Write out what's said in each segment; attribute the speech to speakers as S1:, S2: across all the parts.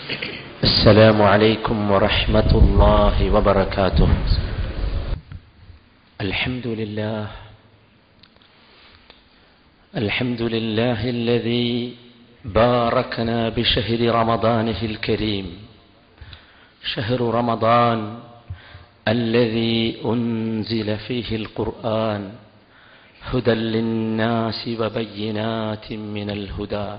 S1: السلام عليكم ورحمة الله وبركاته الحمد لله الحمد لله الذي باركنا بشهر رمضانه الكريم شهر رمضان الذي أنزل فيه القرآن هدى للناس وبينات من الهدى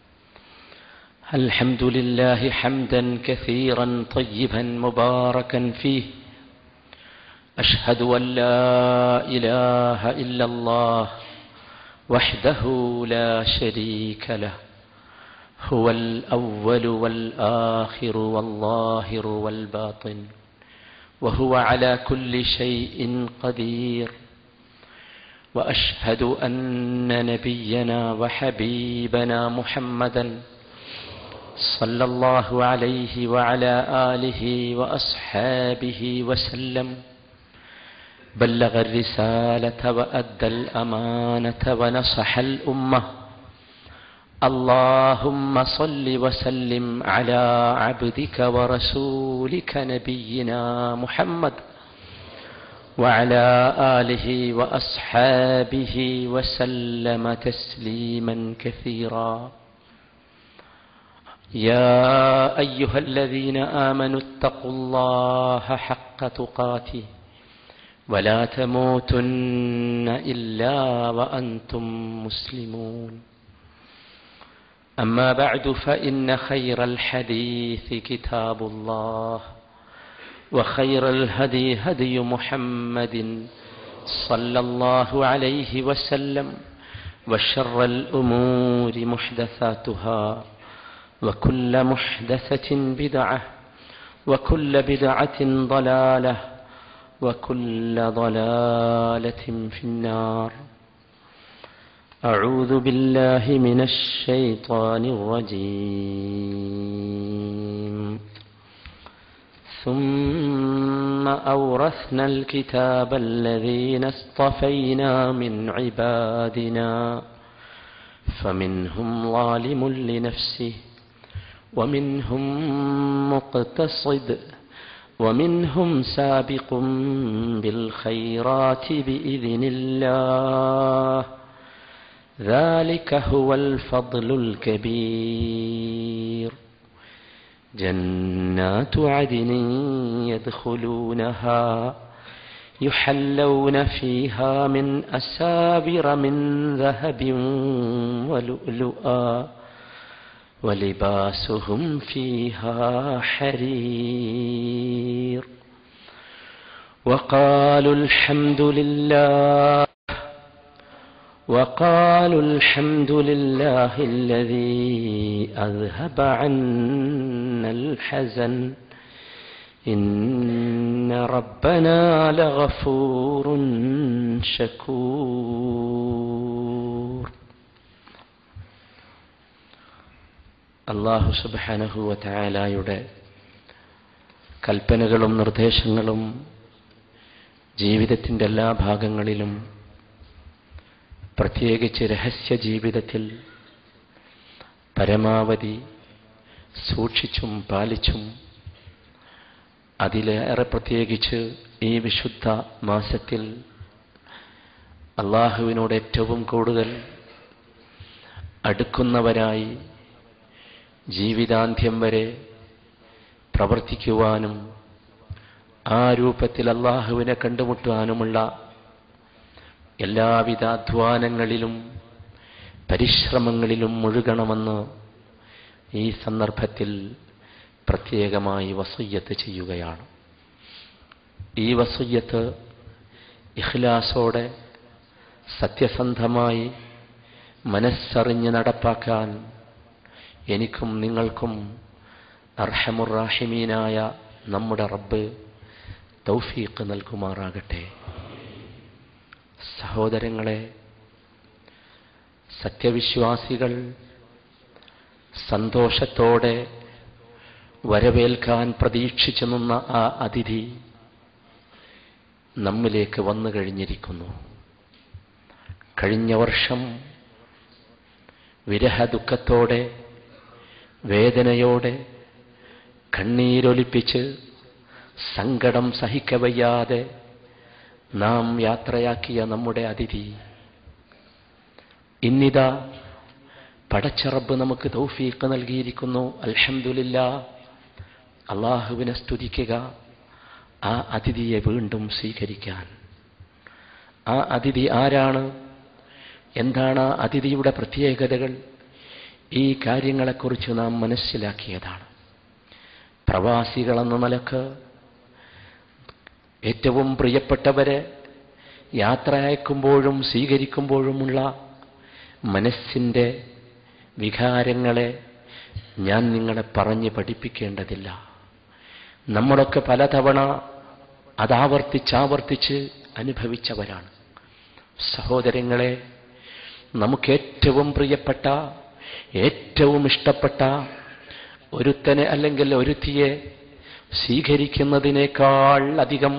S1: الحمد لله حمدا كثيرا طيبا مباركا فيه أشهد أن لا إله إلا الله وحده لا شريك له هو الأول والآخر والظاهر والباطن وهو على كل شيء قدير وأشهد أن نبينا وحبيبنا محمدا صلى الله عليه وعلى آله وأصحابه وسلم بلغ الرسالة وأدى الأمانة ونصح الأمة اللهم صل وسلم على عبدك ورسولك نبينا محمد وعلى آله وأصحابه وسلم تسليما كثيرا يا أيها الذين آمنوا اتقوا الله حق تقاته ولا تموتن إلا وأنتم مسلمون أما بعد فإن خير الحديث كتاب الله وخير الهدي هدي محمد صلى الله عليه وسلم وشر الأمور محدثاتها وكل محدثة بدعة وكل بدعة ضلالة وكل ضلالة في النار أعوذ بالله من الشيطان الرجيم ثم أورثنا الكتاب الذين اصطفينا من عبادنا فمنهم ظالم لنفسه ومنهم مقتصد ومنهم سابق بالخيرات بإذن الله ذلك هو الفضل الكبير جنات عدن يدخلونها يحلون فيها من أسابر من ذهب ولؤلؤا ولباسهم فيها حرير وقالوا الحمد لله وقالوا الحمد لله الذي أذهب عنا الحزن إن ربنا لغفور شكور അള്ളാഹു സുബാനഹുവ തായാലായുടെ കൽപ്പനകളും നിർദ്ദേശങ്ങളും ജീവിതത്തിൻ്റെ എല്ലാ ഭാഗങ്ങളിലും പ്രത്യേകിച്ച് രഹസ്യ ജീവിതത്തിൽ പരമാവധി സൂക്ഷിച്ചും പാലിച്ചും അതിലേറെ പ്രത്യേകിച്ച് ഈ വിശുദ്ധ മാസത്തിൽ അള്ളാഹുവിനോട് ഏറ്റവും കൂടുതൽ അടുക്കുന്നവരായി ജീവിതാന്ത്യം വരെ പ്രവർത്തിക്കുവാനും ആ രൂപത്തിൽ അള്ളാഹുവിനെ കണ്ടുമുട്ടാനുമുള്ള എല്ലാവിധ അധ്വാനങ്ങളിലും പരിശ്രമങ്ങളിലും മുഴുകണമെന്ന് ഈ സന്ദർഭത്തിൽ പ്രത്യേകമായി വസയ്യത്ത് ചെയ്യുകയാണ് ഈ വസയ്യത്ത് ഇഖ്ലാസോടെ സത്യസന്ധമായി മനസ്സറിഞ്ഞ് നടപ്പാക്കാൻ എനിക്കും നിങ്ങൾക്കും അർഹമുറാഹിമീനായ നമ്മുടെ റബ്ബ് തൗഫീഖ് നൽകുമാറാകട്ടെ സഹോദരങ്ങളെ സത്യവിശ്വാസികൾ സന്തോഷത്തോടെ വരവേൽക്കാൻ പ്രതീക്ഷിച്ചു നിന്ന ആ അതിഥി നമ്മിലേക്ക് വന്നു കഴിഞ്ഞിരിക്കുന്നു കഴിഞ്ഞ വർഷം വിരഹ ദുഃഖത്തോടെ വേദനയോടെ കണ്ണീരൊലിപ്പിച്ച് സങ്കടം സഹിക്കവയ്യാതെ നാം യാത്രയാക്കിയ നമ്മുടെ അതിഥി ഇന്നിതാ പടച്ചറബ് നമുക്ക് തൗഫീഖ് നൽകിയിരിക്കുന്നു അൽഹംദുലില്ല അള്ളാഹുവിനെ സ്തുതിക്കുക ആ അതിഥിയെ വീണ്ടും സ്വീകരിക്കാൻ ആ അതിഥി ആരാണ് എന്താണ് ആ അതിഥിയുടെ പ്രത്യേകതകൾ ഈ കാര്യങ്ങളെക്കുറിച്ച് നാം മനസ്സിലാക്കിയതാണ് പ്രവാസികളെന്ന നിലക്ക് ഏറ്റവും പ്രിയപ്പെട്ടവരെ യാത്ര അയക്കുമ്പോഴും സ്വീകരിക്കുമ്പോഴുമുള്ള മനസ്സിൻ്റെ വികാരങ്ങളെ ഞാൻ നിങ്ങളെ പറഞ്ഞ് പഠിപ്പിക്കേണ്ടതില്ല നമ്മളൊക്കെ പലതവണ അതാവർത്തിച്ചാവർത്തിച്ച് അനുഭവിച്ചവരാണ് സഹോദരങ്ങളെ നമുക്ക് ഏറ്റവും പ്രിയപ്പെട്ട ഏറ്റവും ഇഷ്ടപ്പെട്ട ഒരുത്തനെ അല്ലെങ്കിൽ ഒരുത്തിയെ സ്വീകരിക്കുന്നതിനേക്കാൾ അധികം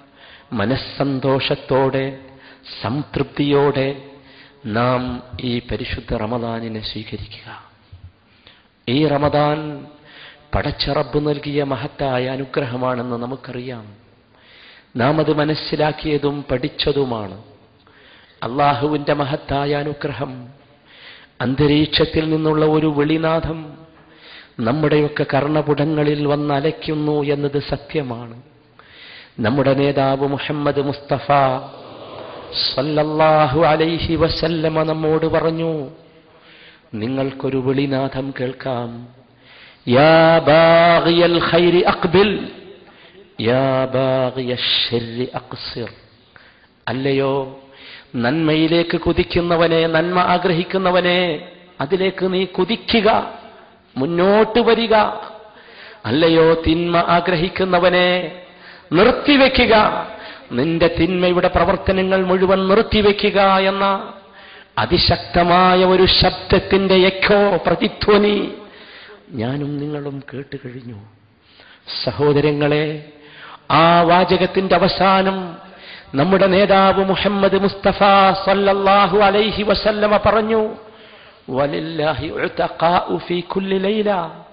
S1: മനസ്സന്തോഷത്തോടെ സംതൃപ്തിയോടെ നാം ഈ പരിശുദ്ധ റമദാനിനെ സ്വീകരിക്കുക ഈ റമദാൻ പടച്ചറബ് നൽകിയ മഹത്തായ അനുഗ്രഹമാണെന്ന് നമുക്കറിയാം നാം അത് മനസ്സിലാക്കിയതും പഠിച്ചതുമാണ് അള്ളാഹുവിൻ്റെ മഹത്തായ അനുഗ്രഹം അന്തരീക്ഷത്തിൽ നിന്നുള്ള ഒരു വെളിനാഥം നമ്മുടെയൊക്കെ കർണപുടങ്ങളിൽ വന്നലയ്ക്കുന്നു എന്നത് സത്യമാണ് നമ്മുടെ നേതാവ് മുഹമ്മദ് മുസ്തഫ സല്ലല്ലാഹു അലൈഹി വസല്ലമ നമ്മോട് പറഞ്ഞു നിങ്ങൾക്കൊരു വെളിനാഥം കേൾക്കാം യാ ബാഗിയൽ ഖൈരി അഖ്ബിൽ യാ ബാഗിയ ശർരി അഖ്സിർ അല്ലയോ നന്മയിലേക്ക് കുതിക്കുന്നവനെ നന്മ ആഗ്രഹിക്കുന്നവനെ അതിലേക്ക് നീ കുതിക്കുക മുന്നോട്ട് വരിക അല്ലയോ തിന്മ ആഗ്രഹിക്കുന്നവനെ നിർത്തിവെക്കുക നിന്റെ തിന്മയുടെ പ്രവർത്തനങ്ങൾ മുഴുവൻ നിർത്തിവെക്കുക എന്ന അതിശക്തമായ ഒരു ശബ്ദത്തിന്റെ എക്കോ പ്രതിധ്വനി ഞാനും നിങ്ങളും കേട്ട് കഴിഞ്ഞു സഹോദരങ്ങളെ ആ വാചകത്തിന്റെ അവസാനം നമ്മുടെ നേതാവ് മുഹമ്മദ് മുസ്തഫ സല്ലല്ലാഹു അലൈഹി വസല്ലമ പറഞ്ഞു വലില്ലാഹി ഉഅ്തഖാഉ ഫീ കുല്ലി ലൈല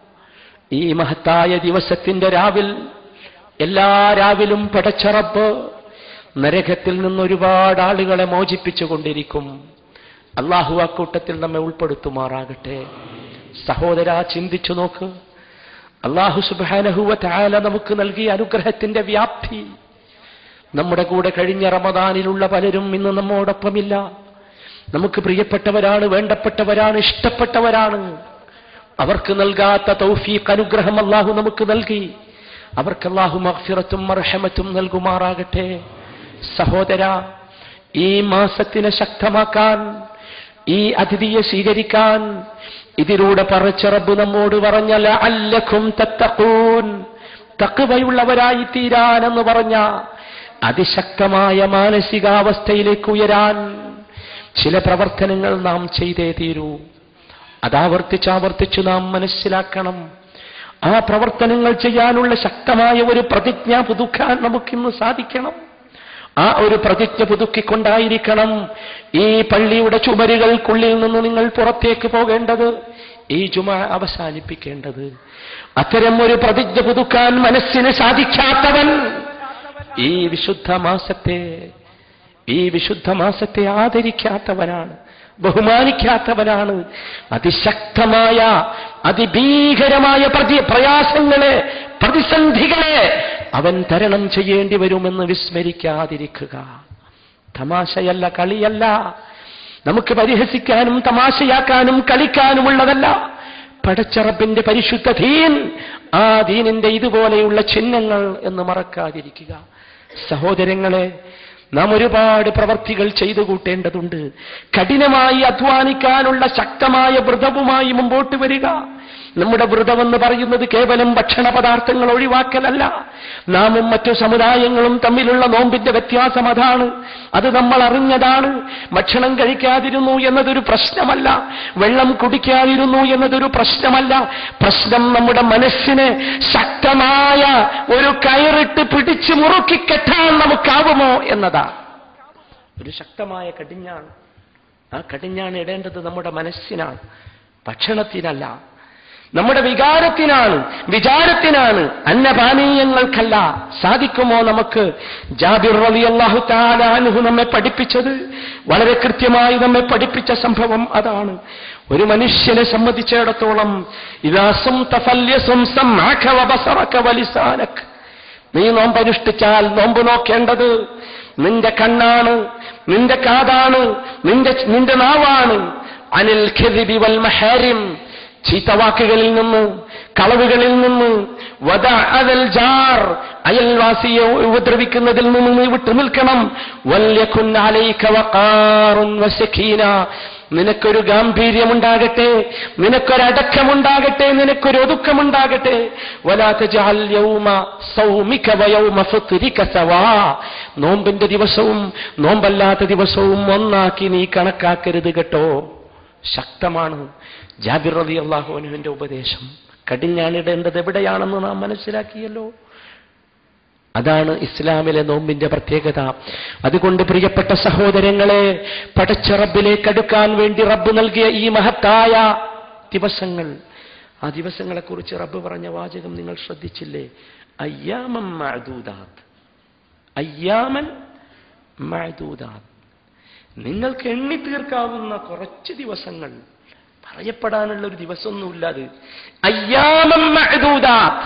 S1: ഈ മഹത്തായ ദിവസത്തിന്റെ രാവിൽ എല്ലാ രാവിലും പടച്ചറപ്പ് നരകത്തിൽ നിന്ന് ഒരുപാട് ആളുകളെ മോചിപ്പിച്ചു കൊണ്ടിരിക്കും അള്ളാഹു അക്കൂട്ടത്തിൽ നമ്മെ ഉൾപ്പെടുത്തുമാറാകട്ടെ സഹോദര ചിന്തിച്ചു നോക്ക് അള്ളാഹു സുബാനഹുവ താല നമുക്ക് നൽകിയ അനുഗ്രഹത്തിന്റെ വ്യാപ്തി നമ്മുടെ കൂടെ കഴിഞ്ഞ റമദാനിലുള്ള പലരും ഇന്ന് നമ്മോടൊപ്പമില്ല നമുക്ക് പ്രിയപ്പെട്ടവരാണ് വേണ്ടപ്പെട്ടവരാണ് ഇഷ്ടപ്പെട്ടവരാണ് അവർക്ക് നൽകാത്ത തൗഫീഖ് അനുഗ്രഹം അള്ളാഹു നമുക്ക് നൽകി അവർക്ക് അള്ളാഹു മഗ്ഫിറത്തും മർഹമത്തും നൽകുമാറാകട്ടെ സഹോദര ഈ മാസത്തിനെ ശക്തമാക്കാൻ ഈ അതിഥിയെ സ്വീകരിക്കാൻ ഇതിലൂടെ പറച്ച റബ്ബ് നമ്മോട് പറഞ്ഞല്ല അല്ലഖും തത്തഖൂൻ തക്കുവയുള്ളവരായി തീരാനെന്ന് പറഞ്ഞ അതിശക്തമായ മാനസികാവസ്ഥയിലേക്ക് ഉയരാൻ ചില പ്രവർത്തനങ്ങൾ നാം ചെയ്തേ തീരൂ അതാവർത്തിച്ചാവർത്തിച്ചു നാം മനസ്സിലാക്കണം ആ പ്രവർത്തനങ്ങൾ ചെയ്യാനുള്ള ശക്തമായ ഒരു പ്രതിജ്ഞ പുതുക്കാൻ നമുക്കിന്ന് സാധിക്കണം ആ ഒരു പ്രതിജ്ഞ പുതുക്കിക്കൊണ്ടായിരിക്കണം ഈ പള്ളിയുടെ ചുമരുകൾക്കുള്ളിൽ നിന്ന് നിങ്ങൾ പുറത്തേക്ക് പോകേണ്ടത് ഈ ജുമ അവസാനിപ്പിക്കേണ്ടത് അത്തരം ഒരു പ്രതിജ്ഞ പുതുക്കാൻ മനസ്സിന് സാധിക്കാത്തവൻ ഈ വിശുദ്ധ മാസത്തെ ഈ വിശുദ്ധ മാസത്തെ ആദരിക്കാത്തവനാണ് ബഹുമാനിക്കാത്തവനാണ് അതിശക്തമായ അതിഭീകരമായ പ്രതി പ്രയാസങ്ങളെ പ്രതിസന്ധികളെ അവൻ തരണം ചെയ്യേണ്ടി വരുമെന്ന് വിസ്മരിക്കാതിരിക്കുക തമാശയല്ല കളിയല്ല നമുക്ക് പരിഹസിക്കാനും തമാശയാക്കാനും കളിക്കാനുമുള്ളതല്ല പടച്ചറപ്പിന്റെ പരിശുദ്ധ ദീൻ ആ ദീനിന്റെ ഇതുപോലെയുള്ള ചിഹ്നങ്ങൾ എന്ന് മറക്കാതിരിക്കുക സഹോദരങ്ങളെ നാം ഒരുപാട് പ്രവർത്തികൾ ചെയ്തു കൂട്ടേണ്ടതുണ്ട് കഠിനമായി അധ്വാനിക്കാനുള്ള ശക്തമായ വ്രതവുമായി മുമ്പോട്ട് വരിക നമ്മുടെ വ്രതമെന്ന് പറയുന്നത് കേവലം ഭക്ഷണ പദാർത്ഥങ്ങൾ ഒഴിവാക്കലല്ല നാമും മറ്റു സമുദായങ്ങളും തമ്മിലുള്ള നോമ്പിന്റെ വ്യത്യാസം അതാണ് അത് നമ്മൾ അറിഞ്ഞതാണ് ഭക്ഷണം കഴിക്കാതിരുന്നു എന്നതൊരു പ്രശ്നമല്ല വെള്ളം കുടിക്കാതിരുന്നു എന്നതൊരു പ്രശ്നമല്ല പ്രശ്നം നമ്മുടെ മനസ്സിനെ ശക്തമായ ഒരു കയറിട്ട് പിടിച്ചു മുറുക്കിക്കെട്ടാൻ നമുക്കാവുമോ എന്നതാണ് ഒരു ശക്തമായ കടിഞ്ഞാണ് ആ കടിഞ്ഞാണ് ഇടേണ്ടത് നമ്മുടെ മനസ്സിനാണ് ഭക്ഷണത്തിനല്ല
S2: നമ്മുടെ വികാരത്തിനാണ് വിചാരത്തിനാണ് അന്നപാനീയങ്ങൾക്കല്ല സാധിക്കുമോ നമുക്ക് ജാബിർ റലി അള്ളാഹു താലാനുഹു നമ്മെ പഠിപ്പിച്ചത് വളരെ കൃത്യമായി നമ്മെ പഠിപ്പിച്ച സംഭവം അതാണ് ഒരു മനുഷ്യനെ സംബന്ധിച്ചിടത്തോളം ഇതാസും വലിസാനക് നീ നോമ്പനുഷ്ഠിച്ചാൽ നോമ്പ് നോക്കേണ്ടത് നിന്റെ കണ്ണാണ് നിന്റെ കാതാണ് നിന്റെ നിന്റെ നാവാണ് അനിൽ ഖിദിബി വൽ മഹാരിം ചീത്തവാക്കുകളിൽ നിന്ന് കളവുകളിൽ നിന്ന് വദ അതൽ ജാർ അയൽവാസിയെ ഉപദ്രവിക്കുന്നതിൽ നിന്ന് നീ വിട്ടു നിൽക്കണം വല്യഖുൻ അലൈക വഖാറുൻ വസഖീന നിനക്കൊരു ഗാംഭീര്യമുണ്ടാകട്ടെ നിനക്കൊരടക്കമുണ്ടാകട്ടെ നിനക്കൊരു ഒതുക്കമുണ്ടാകട്ടെ നോമ്പിന്റെ ദിവസവും നോമ്പല്ലാത്ത ദിവസവും ഒന്നാക്കി നീ കണക്കാക്കരുത് കേട്ടോ ശക്തമാണ് ജാബിർ റതി അള്ളാഹുവിനുവിന്റെ ഉപദേശം കടിഞ്ഞാണിടേണ്ടത് എവിടെയാണെന്ന് നാം മനസ്സിലാക്കിയല്ലോ അതാണ് ഇസ്ലാമിലെ നോമ്പിന്റെ പ്രത്യേകത അതുകൊണ്ട് പ്രിയപ്പെട്ട സഹോദരങ്ങളെ പടച്ച റബ്ബിലേക്ക് അടുക്കാൻ വേണ്ടി റബ്ബ് നൽകിയ ഈ മഹത്തായ ദിവസങ്ങൾ ആ ദിവസങ്ങളെക്കുറിച്ച് റബ്ബ് പറഞ്ഞ വാചകം നിങ്ങൾ ശ്രദ്ധിച്ചില്ലേ അയ്യാമൻ മഅദൂദാത്ത് അയ്യാമൻ മഅദൂദാത്ത് നിങ്ങൾക്ക് എണ്ണി തീർക്കാവുന്ന കുറച്ച് ദിവസങ്ങൾ പറയപ്പെടാനുള്ള ഒരു ദിവസമൊന്നുമില്ല അത് അയ്യാമൻ മഅദൂദാത്ത്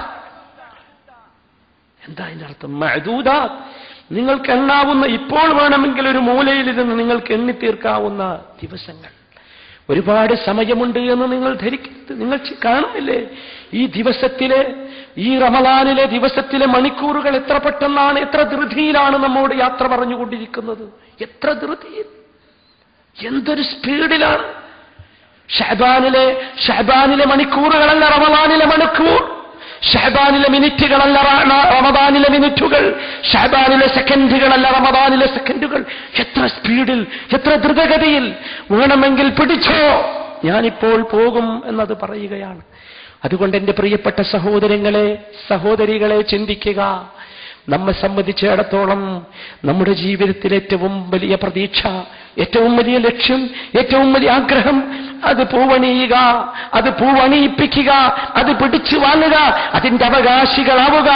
S2: എന്താ അതിന്റെ അർത്ഥം മഅദൂദാത്ത് നിങ്ങൾക്ക് എണ്ണാവുന്ന ഇപ്പോൾ വേണമെങ്കിൽ ഒരു മൂലയിലിരുന്ന് നിങ്ങൾക്ക് എണ്ണി തീർക്കാവുന്ന ദിവസങ്ങൾ ഒരുപാട് സമയമുണ്ട് എന്ന് നിങ്ങൾ ധരിക്കരുത് നിങ്ങൾ ചി- കാണുന്നില്ലേ ഈ ദിവസത്തിലെ ഈ റമദാനിലെ ദിവസത്തിലെ മണിക്കൂറുകൾ എത്ര പെട്ടെന്നാണ് എത്ര ധൃതിയിലാണ് നമ്മോട് യാത്ര പറഞ്ഞുകൊണ്ടിരിക്കുന്നത് എത്ര ധൃതിയിൽ എന്തൊരു സ്പീഡിലാണ് ഷഹബാനിലെ ഷഹബാനിലെ മണിക്കൂറുകളല്ല റമദാനിലെ മണിക്കൂർ ഷഹബാനിലെ മിനിറ്റുകളല്ല റ- റമദാനിലെ മിനിറ്റുകൾ ഷഹബാനിലെ സെക്കൻഡുകളല്ല റമദാനിലെ സെക്കൻഡുകൾ എത്ര സ്പീഡിൽ എത്ര ദ്രുതഗതിയിൽ വേണമെങ്കിൽ പിടിച്ചോ ഞാനിപ്പോൾ പോകും എന്നത് പറയുകയാണ് അതുകൊണ്ട് എന്റെ പ്രിയപ്പെട്ട സഹോദരങ്ങളെ സഹോദരികളെ ചിന്തിക്കുക നമ്മെ സംബന്ധിച്ചിടത്തോളം നമ്മുടെ ജീവിതത്തിൽ ഏറ്റവും വലിയ പ്രതീക്ഷ ഏറ്റവും വലിയ ലക്ഷ്യം ഏറ്റവും വലിയ ആഗ്രഹം അത് പൂവണിയുക അത് പൂവണിയിപ്പിക്കുക അത് പിടിച്ചു വാങ്ങുക അതിന്റെ അവകാശികളാവുക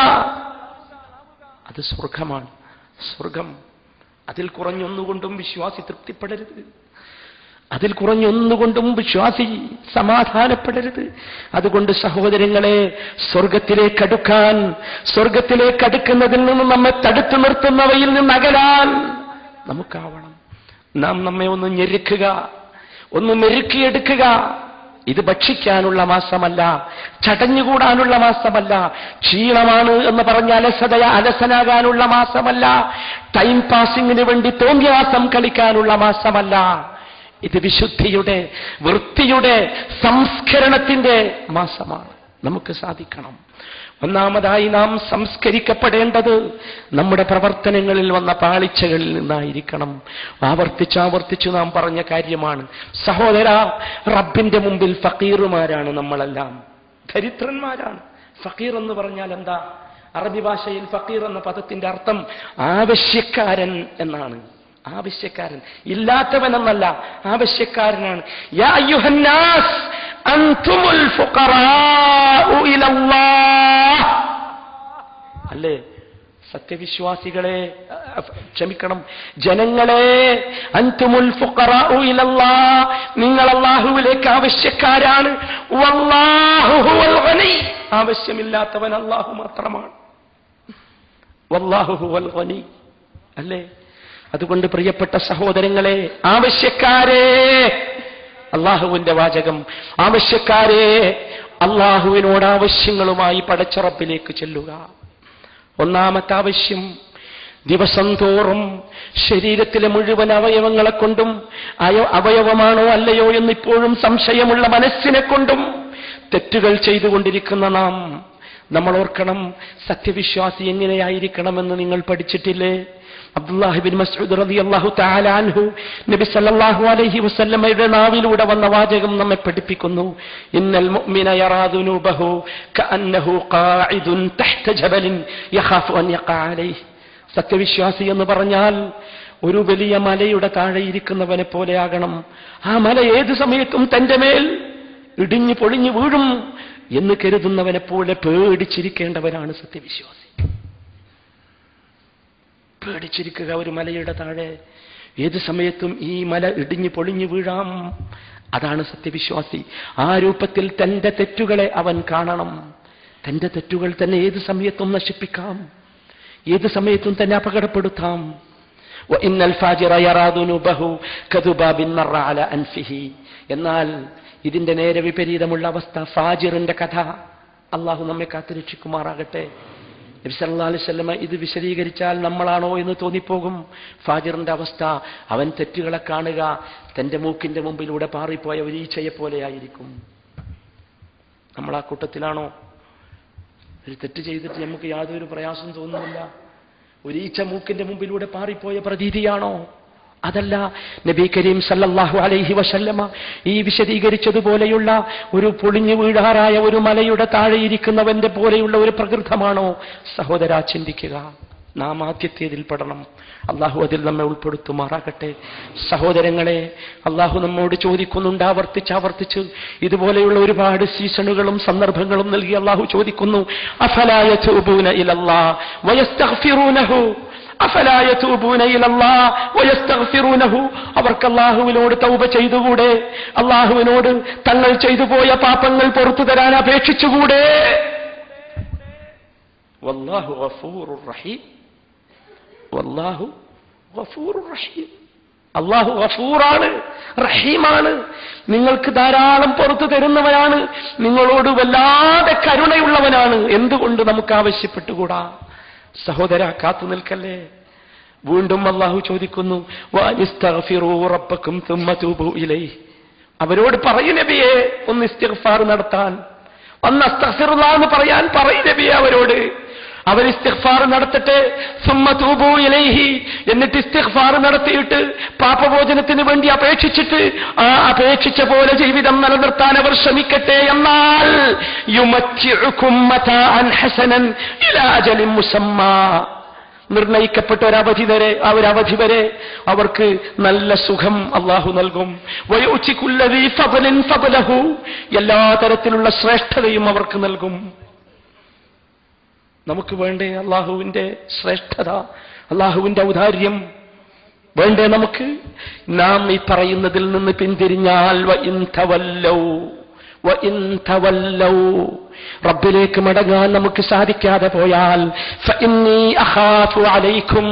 S2: അത് സ്വർഗമാണ് സ്വർഗം അതിൽ കുറഞ്ഞൊന്നുകൊണ്ടും വിശ്വാസി തൃപ്തിപ്പെടരുത് അതിൽ കുറഞ്ഞൊന്നുകൊണ്ടും വിശ്വാസി സമാധാനപ്പെടരുത് അതുകൊണ്ട് സഹോദരങ്ങളെ സ്വർഗത്തിലേക്ക് അടുക്കാൻ സ്വർഗത്തിലേക്ക് അടുക്കുന്നതിൽ നിന്ന് നമ്മെ തടുത്തു നിർത്തുന്നവയിൽ നിന്ന് അകലാൻ നമുക്കാവണം നാം നമ്മെ ഒന്ന് ഞെരുക്കുക ഒന്ന് മെരുക്കിയെടുക്കുക ഇത് ഭക്ഷിക്കാനുള്ള മാസമല്ല ചടഞ്ഞുകൂടാനുള്ള മാസമല്ല ക്ഷീണമാണ് എന്ന് പറഞ്ഞ അലസത അലസനാകാനുള്ള മാസമല്ല ടൈം പാസിങ്ങിന് വേണ്ടി തോന്നിയാസം കളിക്കാനുള്ള മാസമല്ല ഇത് വിശുദ്ധിയുടെ വൃത്തിയുടെ സംസ്കരണത്തിന്റെ മാസമാണ് നമുക്ക് സാധിക്കണം ഒന്നാമതായി നാം സംസ്കരിക്കപ്പെടേണ്ടത് നമ്മുടെ പ്രവർത്തനങ്ങളിൽ വന്ന പാളിച്ചകളിൽ നിന്നായിരിക്കണം ആവർത്തിച്ച് ആവർത്തിച്ച് നാം പറഞ്ഞ കാര്യമാണ് സഹോദര റബ്ബിന്റെ മുമ്പിൽ ഫക്കീറുമാരാണ് നമ്മളെല്ലാം ദരിദ്രന്മാരാണ് ഫക്കീർ എന്ന് പറഞ്ഞാൽ എന്താ അറബി ഭാഷയിൽ ഫക്കീർ എന്ന പദത്തിന്റെ അർത്ഥം ആവശ്യക്കാരൻ എന്നാണ് ആവശ്യക്കാരൻ ഇല്ലാത്തവൻ എന്നല്ല ആവശ്യക്കാരനാണ് യാ അയ്യുഹന്നാസ് അൻതുമുൽ ഫുഖറാഉ ഇലല്ലാഹ് അല്ലേ സത്യവിശ്വാസികളെ അഹ് ക്ഷമിക്കണം ജനങ്ങളെ അൻതുമുൽ ഫുഖറാഉ ഇലല്ലാഹ് നിങ്ങൾ അല്ലാഹുവിലേക്ക് ആവശ്യക്കാരാണ് വല്ലാഹു ഹുവൽ ഗനി ആവശ്യമില്ലാത്തവൻ അല്ലാഹു മാത്രമാണ് വല്ലാഹു ഹുവൽ ഗനി അല്ലേ അതുകൊണ്ട് പ്രിയപ്പെട്ട സഹോദരങ്ങളെ ആവശ്യക്കാരെ അള്ളാഹുവിന്റെ വാചകം ആവശ്യക്കാരെ അള്ളാഹുവിനോട് ആവശ്യങ്ങളുമായി പടച്ചുറപ്പിലേക്ക് ചെല്ലുക ഒന്നാമത്തെ ആവശ്യം ദിവസം തോറും ശരീരത്തിലെ മുഴുവൻ അവയവങ്ങളെ കൊണ്ടും അയ അവയവമാണോ അല്ലയോ എന്നിപ്പോഴും സംശയമുള്ള മനസ്സിനെ കൊണ്ടും തെറ്റുകൾ ചെയ്തുകൊണ്ടിരിക്കുന്ന നാം നമ്മൾ ഓർക്കണം സത്യവിശ്വാസി എങ്ങനെയായിരിക്കണമെന്ന് നിങ്ങൾ പഠിച്ചിട്ടില്ലേ അബ്ദുല്ലാഹിബിൻ മസ്ഊദ് റളിയല്ലാഹു തആല അൻഹു നബി സല്ലല്ലാഹു അലൈഹി വസല്ലമയുടെ നാവിലൂടെ വന്ന വാചകം നമ്മെ പഠിപ്പിക്കുന്നു ഇന്നൽ മുഅ്മിന യറാ ദുനൂബഹു കഅന്നഹു ഖാഇദുൻ തഹ്ത ജബലിൻ യഖാഫു അൻ യഖഅ അലൈഹി സത്യവിശ്വാസി എന്ന് പറഞ്ഞാൽ ഒരു വലിയ മലയുടെ താഴെ ഇരിക്കുന്നവനെ പോലെയാകണം ആ മല ഏത് സമയത്തും തന്റെ മേൽ ഇടിഞ്ഞു പൊളിഞ്ഞു വീഴും എന്ന് കരുതുന്നവനെ പോലെ പേടിച്ചിരിക്കേണ്ടവനാണ് സത്യവിശ്വാസി പേടിച്ചിരിക്കുക ഒരു മലയുടെ താഴെ ഏത് സമയത്തും ഈ മല ഇടിഞ്ഞു പൊളിഞ്ഞു വീഴാം അതാണ് സത്യവിശ്വാസി ആ രൂപത്തിൽ തന്റെ തെറ്റുകളെ അവൻ കാണണം തന്റെ തെറ്റുകൾ തന്നെ ഏത് സമയത്തും നശിപ്പിക്കാം ഏത് സമയത്തും തന്നെ അപകടപ്പെടുത്താം وإن الفاجر يرى ذنوبه كذباب مر على أنفه എന്നാൽ ഇതിന്റെ നേരെ വിപരീതമുള്ള അവസ്ഥ ഫാജിറിന്റെ കഥ അള്ളാഹു നമ്മെ കാത്തുരക്ഷിക്കുമാറാകട്ടെ നബി സല്ലല്ലാഹു അലൈഹി വസല്ലമ ഇത് വിശദീകരിച്ചാൽ നമ്മളാണോ എന്ന് തോന്നിപ്പോകും ഫാജിറിന്റെ അവസ്ഥ അവൻ തെറ്റുകളെ കാണുക തന്റെ മൂക്കിന്റെ മുമ്പിലൂടെ പാറിപ്പോയ ഒരു ഈച്ചയെ പോലെയായിരിക്കും നമ്മൾ ആ കൂട്ടത്തിലാണോ ഒരു തെറ്റ് ചെയ്തിട്ട് നമുക്ക് യാതൊരു പ്രയാസം തോന്നുന്നില്ല ഒരു ഈച്ച മൂക്കിന്റെ മുമ്പിലൂടെ പാറിപ്പോയ പ്രതീതിയാണോ അതല്ല നബി കരീം സല്ലല്ലാഹു അലൈഹി വസല്ലമ ഈ വിശദീകരിച്ചതുപോലെയുള്ള ഒരു പൊളിഞ്ഞു വീഴാറായ ഒരു മലയുടെ താഴെ ഇരിക്കുന്നവന്റെ പോലെയുള്ള ഒരു പ്രകൃതമാണോ സഹോദര ചിന്തിക്കുക നാം ആദ്യത്തേതിൽ പെടണം അള്ളാഹു അതിൽ നമ്മെ ഉൾപ്പെടുത്തുമാറാകട്ടെ സഹോദരങ്ങളെ അള്ളാഹു നമ്മോട് ചോദിക്കുന്നുണ്ട് ആവർത്തിച്ച് ആവർത്തിച്ച് ഇതുപോലെയുള്ള ഒരുപാട് സീസണുകളും സന്ദർഭങ്ങളും നൽകി അള്ളാഹു ചോദിക്കുന്നു അഫലായ അവർക്ക് അള്ളാഹുവിനോട് തൗബ ചെയ്തുകൂടെ അള്ളാഹുവിനോട് തങ്ങൾ ചെയ്തു പോയ പാപങ്ങൾ പുറത്തു തരാൻ അപേക്ഷിച്ചുകൂടെ വല്ലാഹു ഗഫൂറുർ റഹീം വല്ലാഹു ഗഫൂറുർ റഹീം അള്ളാഹു ഗഫൂറാണ് റഹീമാണ് നിങ്ങൾക്ക് ധാരാളം പുറത്തു തരുന്നവനാണ് നിങ്ങളോട് വല്ലാതെ കരുണയുള്ളവനാണ് എന്തുകൊണ്ട് നമുക്ക് ആവശ്യപ്പെട്ടുകൂടാ സഹോദര കാത്തു നിൽക്കല്ലേ വീണ്ടും അള്ളാഹു ചോദിക്കുന്നു "വനിസ്തഗ്ഫിറൂ റബ്ബക്കും തുമ്മ തൂബൂ ഇലൈഹി." അവരോട് പറയൂ നബിയെ ഒന്ന് ഇസ്തിഗ്ഫാർ നടത്താൻ ഒന്ന് അസ്തഗ്ഫിറുല്ലാ എന്ന് പറയാൻ പറയൂ നബിയെ അവരോട് അവർ ഇസ്തിഗ്ഫാർ നടത്തട്ടെ സുമ്മ തൂബൂ ഇലൈഹി എന്നിട്ട് ഇസ്തിഗ്ഫാർ നടത്തിയിട്ട് പാപഭോജനത്തിന് വേണ്ടി അപേക്ഷിച്ചിട്ട് ആ അപേക്ഷിച്ച പോലെ ജീവിതം നിലനിർത്താൻ അവർ ശ്രമിക്കട്ടെ എന്നാൽ യുമത്തിഉകും മതാഅൻ ഹസനൻ ഇലാ അജലിൻ മുസമ്മാ നിർണയിക്കപ്പെട്ട ഒരവധി വരെ ആ ഒരവധി വരെ അവർക്ക് നല്ല സുഖം അള്ളാഹു നൽകും വയോച്ചിക്കുല്ലതീ ഫബലിൻ ഫബലഹു എല്ലാ തരത്തിലുള്ള ശ്രേഷ്ഠതയും അവർക്ക് നൽകും നമുക്ക് വേണ്ടേ അള്ളാഹുവിന്റെ ശ്രേഷ്ഠത അള്ളാഹുവിന്റെ ഔദാര്യം വേണ്ടേ നമുക്ക് നാം ഈ പറയുന്നതിൽ നിന്ന് പിന്തിരിഞ്ഞാൽ വ ഇൻ തവല്ലൗ വ ഇൻ തവല്ലൗ റബ്ബിലേക്ക് മടങ്ങാൻ നമുക്ക് സാധിക്കാതെ പോയാൽ ഫഇന്നീ അഖാഫു അലൈക്കും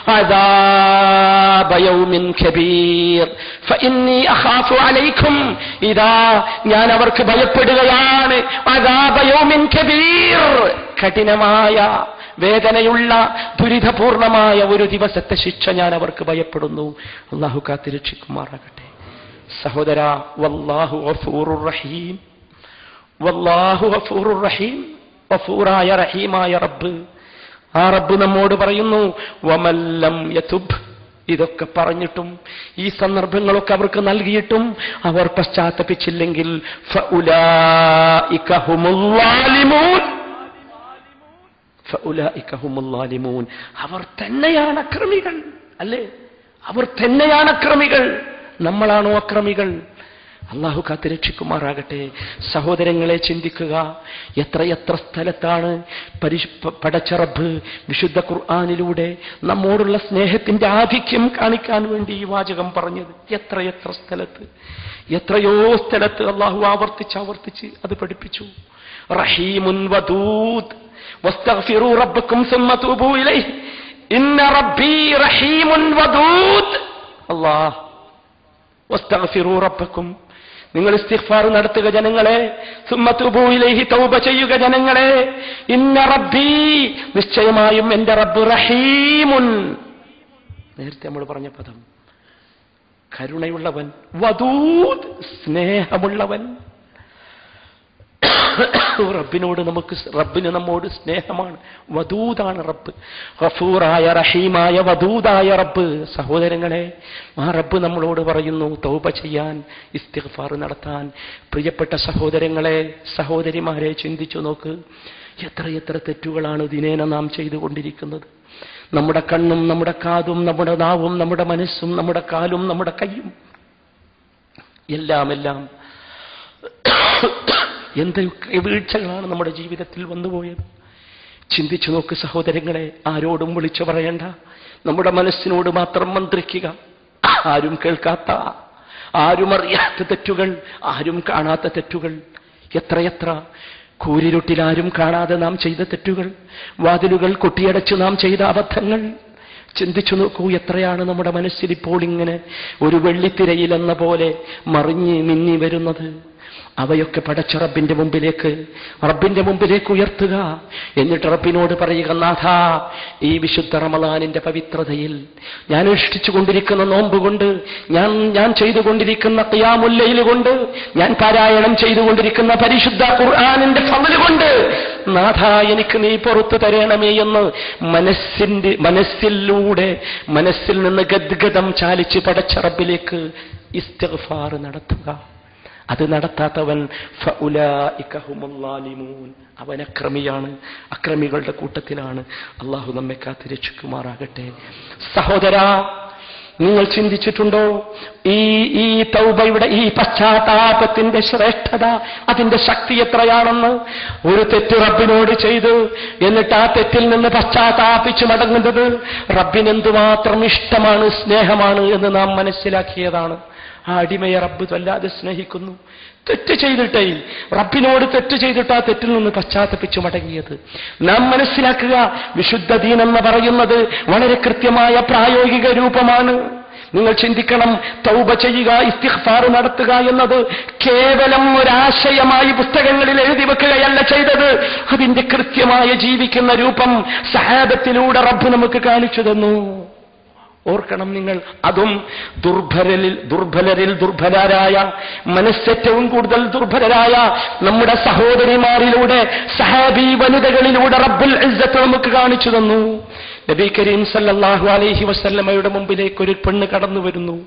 S2: അദാബ യൗമിൻ കബീർ ഫഇന്നീ അഖാഫു അലൈക്കും ഇതാ ഞാൻ അവർക്ക് ഭയപ്പെടുകയാണ് അദാബ യൗമിൻ കബീർ കഠിനമായ വേദനയുള്ള ദുരിതപൂർണമായ ഒരു ദിവസത്തെ ശിക്ഷ ഞാൻ അവർക്ക് ഭയപ്പെടുന്നു അള്ളാഹു കാത്തിരക്ഷിക്കുമാറാകട്ടെ സഹോദര വല്ലാഹു ഗഫൂറുർ റഹീം വല്ലാഹു ഗഫൂറുർ റഹീം ഗഫൂറായ റഹീമായ റബ്ബ് ആ റബ്ബ് നമ്മോട് പറയുന്നു വമല്ലം യതുബ് ഇതൊക്കെ പറഞ്ഞിട്ടും ഈ സന്ദർഭങ്ങളൊക്കെ അവർക്ക് നൽകിയിട്ടും അവർ പശ്ചാത്തപിച്ചില്ലെങ്കിൽ ഫഉലായിക ഹുമുൽ ളാലിമൂൻ. ഫഉലായിക ഹുമുൽ ളാലിമൂൻ. അവർ തന്നെയാണ് അക്രമികൾ അല്ലേ അവർ തന്നെയാണ് അക്രമികൾ നമ്മളാണോ അക്രമികൾ അള്ളാഹു കാത്തിരക്ഷിക്കുമാറാകട്ടെ സഹോദരങ്ങളെ ചിന്തിക്കുക എത്രയെത്ര സ്ഥലത്താണ് പരിശു പടച്ചറബ് വിശുദ്ധ ഖുർആാനിലൂടെ നമ്മോടുള്ള സ്നേഹത്തിന്റെ ആധിക്യം കാണിക്കാൻ വേണ്ടി ഈ വാചകം പറഞ്ഞത് എത്രയെത്ര സ്ഥലത്ത് എത്രയോ സ്ഥലത്ത് അള്ളാഹു ആവർത്തിച്ച് ആവർത്തിച്ച് അത് പഠിപ്പിച്ചു റഹീമുൻ വദൂദ് വസ്തഗ്ഫിറൂ റബ്ബക്കും സുമ്മ തൂബൂ ഇലൈഹി ഇന്ന റബ്ബീ റഹീമുൻ വദൂദ് അല്ലാഹ് വസ്തഗ്ഫിറൂ റബ്ബക്കും നിങ്ങൾ ഇസ്തിഗ്ഫാർ നടത്തുക ജനങ്ങളെ സുമ്മ തൂബൂ ഇലൈഹി തൗബ ചെയ്യുക ജനങ്ങളെ ഇന്ന റബ്ബീ നിശ്ചയമായും എന്റെ റബ്ബ് റഹീമുൻ നേരത്തെ നമ്മൾ പറഞ്ഞ പദം കരുണയുള്ളവൻ വദൂദ് സ്നേഹമുള്ളവൻ റബ്ബിനോട് നമുക്ക് സ് റബ്ബിന് നമ്മോട് സ്നേഹമാണ് വദൂദാണ് റബ്ബ് ഗഫൂറായ റഹീമായ വദൂദായ റബ്ബ് സഹോദരങ്ങളെ ആ റബ്ബ് നമ്മളോട് പറയുന്നു തൗബ ചെയ്യാൻ ഇസ്തിഗ്ഫാർ നടത്താൻ പ്രിയപ്പെട്ട സഹോദരങ്ങളെ സഹോദരിമാരെ ചിന്തിച്ചു നോക്ക് എത്രയെത്ര തെറ്റുകളാണ് ദിനേന നാം ചെയ്തുകൊണ്ടിരിക്കുന്നത് നമ്മുടെ കണ്ണും നമ്മുടെ കാതും നമ്മുടെ നാവും നമ്മുടെ മനസ്സും നമ്മുടെ കാലും നമ്മുടെ കൈയും എല്ലാം എല്ലാം എന്തൊക്കെ വീഴ്ചകളാണ് നമ്മുടെ ജീവിതത്തിൽ വന്നുപോയത് ചിന്തിച്ചു നോക്ക് സഹോദരങ്ങളെ ആരോടും വിളിച്ചു പറയണ്ട നമ്മുടെ മനസ്സിനോട് മാത്രം മന്ത്രിക്കുക ആരും കേൾക്കാത്ത ആരും അറിയാത്ത തെറ്റുകൾ ആരും കാണാത്ത തെറ്റുകൾ എത്രയെത്ര കൂരിരുട്ടിൽ ആരും കാണാതെ നാം ചെയ്ത തെറ്റുകൾ വാതിലുകൾ കൊട്ടിയടച്ച് നാം ചെയ്ത അബദ്ധങ്ങൾ ചിന്തിച്ചു നോക്കൂ എത്രയാണ് നമ്മുടെ മനസ്സിൽ ഇപ്പോൾ ഇങ്ങനെ ഒരു വെള്ളിത്തിരയിലെന്ന പോലെ മറിഞ്ഞ് മിന്നി വരുന്നത് അവയൊക്കെ പടച്ച റബ്ബിന്റെ മുമ്പിലേക്ക് റബ്ബിന്റെ മുമ്പിലേക്ക് ഉയർത്തുക എന്നിട്ട് റബ്ബിനോട് പറയുക നാഥ ഈ വിശുദ്ധ റമദാനിന്റെ പവിത്രതയിൽ ഞാൻ അനുഷ്ഠിച്ചു കൊണ്ടിരിക്കുന്ന നോമ്പ് കൊണ്ട് ഞാൻ ഞാൻ ചെയ്തുകൊണ്ടിരിക്കുന്ന ഖിയാമുല്ലയിൽ കൊണ്ട് ഞാൻ പാരായണം ചെയ്തുകൊണ്ടിരിക്കുന്ന പരിശുദ്ധ ഖുർആാനിന്റെ ഫമല് കൊണ്ട് നാഥ എനിക്ക് നീ പുറത്തു തരണമേ എന്ന് മനസ്സിന്റെ മനസ്സിലൂടെ മനസ്സിൽ നിന്ന് ഗദ്ഗതം ചാലിച്ച് പടച്ച റബ്ബിലേക്ക് ഇസ്തിഗ്ഫാർ നടത്തുക അത് നടത്താത്തവൻ ഫഉലായിക ഹുമുൽ ളാലിമൂൻ. അവൻ അക്രമിയാണ് അക്രമികളുടെ കൂട്ടത്തിലാണ് അള്ളാഹു നമ്മെ കാത്ത് രക്ഷിക്കുമാറാകട്ടെ സഹോദര നിങ്ങൾ ചിന്തിച്ചിട്ടുണ്ടോ ഈ ഈ തൗബയുടെ ഈ പശ്ചാത്താപത്തിന്റെ ശ്രേഷ്ഠത അതിന്റെ ശക്തി എത്രയാണെന്ന് ഒരു തെറ്റ് റബ്ബിനോട് ചെയ്തു എന്നിട്ട് ആ തെറ്റിൽ നിന്ന് പശ്ചാത്താപിച്ച് മടങ്ങുന്നത് റബ്ബിനെന്തുമാത്രം ഇഷ്ടമാണ് സ്നേഹമാണ് എന്ന് നാം മനസ്സിലാക്കിയതാണ് ആ അടിമയെ റബ്ബ് വല്ലാതെ സ്നേഹിക്കുന്നു തെറ്റ് ചെയ്തിട്ടേ റബ്ബിനോട് തെറ്റ് ചെയ്തിട്ട് ആ തെറ്റിൽ നിന്ന് പശ്ചാത്തപിച്ചു മടങ്ങിയത് നാം മനസ്സിലാക്കുക വിശുദ്ധ ദീൻ എന്ന് പറയുന്നത് വളരെ കൃത്യമായ പ്രായോഗിക രൂപമാണ് നിങ്ങൾ ചിന്തിക്കണം തൗബ ചെയ്യുക ഇസ്തിഗ്ഫാർ നടത്തുക എന്നത് കേവലം ഒരാശയമായി പുസ്തകങ്ങളിൽ എഴുതി വെക്കുകയല്ല ചെയ്തത് അതിന്റെ കൃത്യമായ ജീവിക്കുന്ന രൂപം സഹാബത്തിലൂടെ റബ്ബ് നമുക്ക് കാണിച്ചു തന്നു ഓർക്കണം നിങ്ങൾ അതും ദുർബലരിൽ ദുർബലരിൽ ദുർബലരായ മനസ്സേറ്റവും കൂടുതൽ ദുർബലരായ നമ്മുടെ സഹോദരിമാരിലൂടെ സഹാബി വനിതകളിലൂടെ റബ്ബുൽ ഇസ്സത്ത് നമുക്ക് കാണിച്ചു തന്നു നബി കരീം സല്ലല്ലാഹു അലൈഹി വസല്ലമയുടെ മുമ്പിലേക്ക് ഒരു പെണ്ണ് കടന്നു വരുന്നു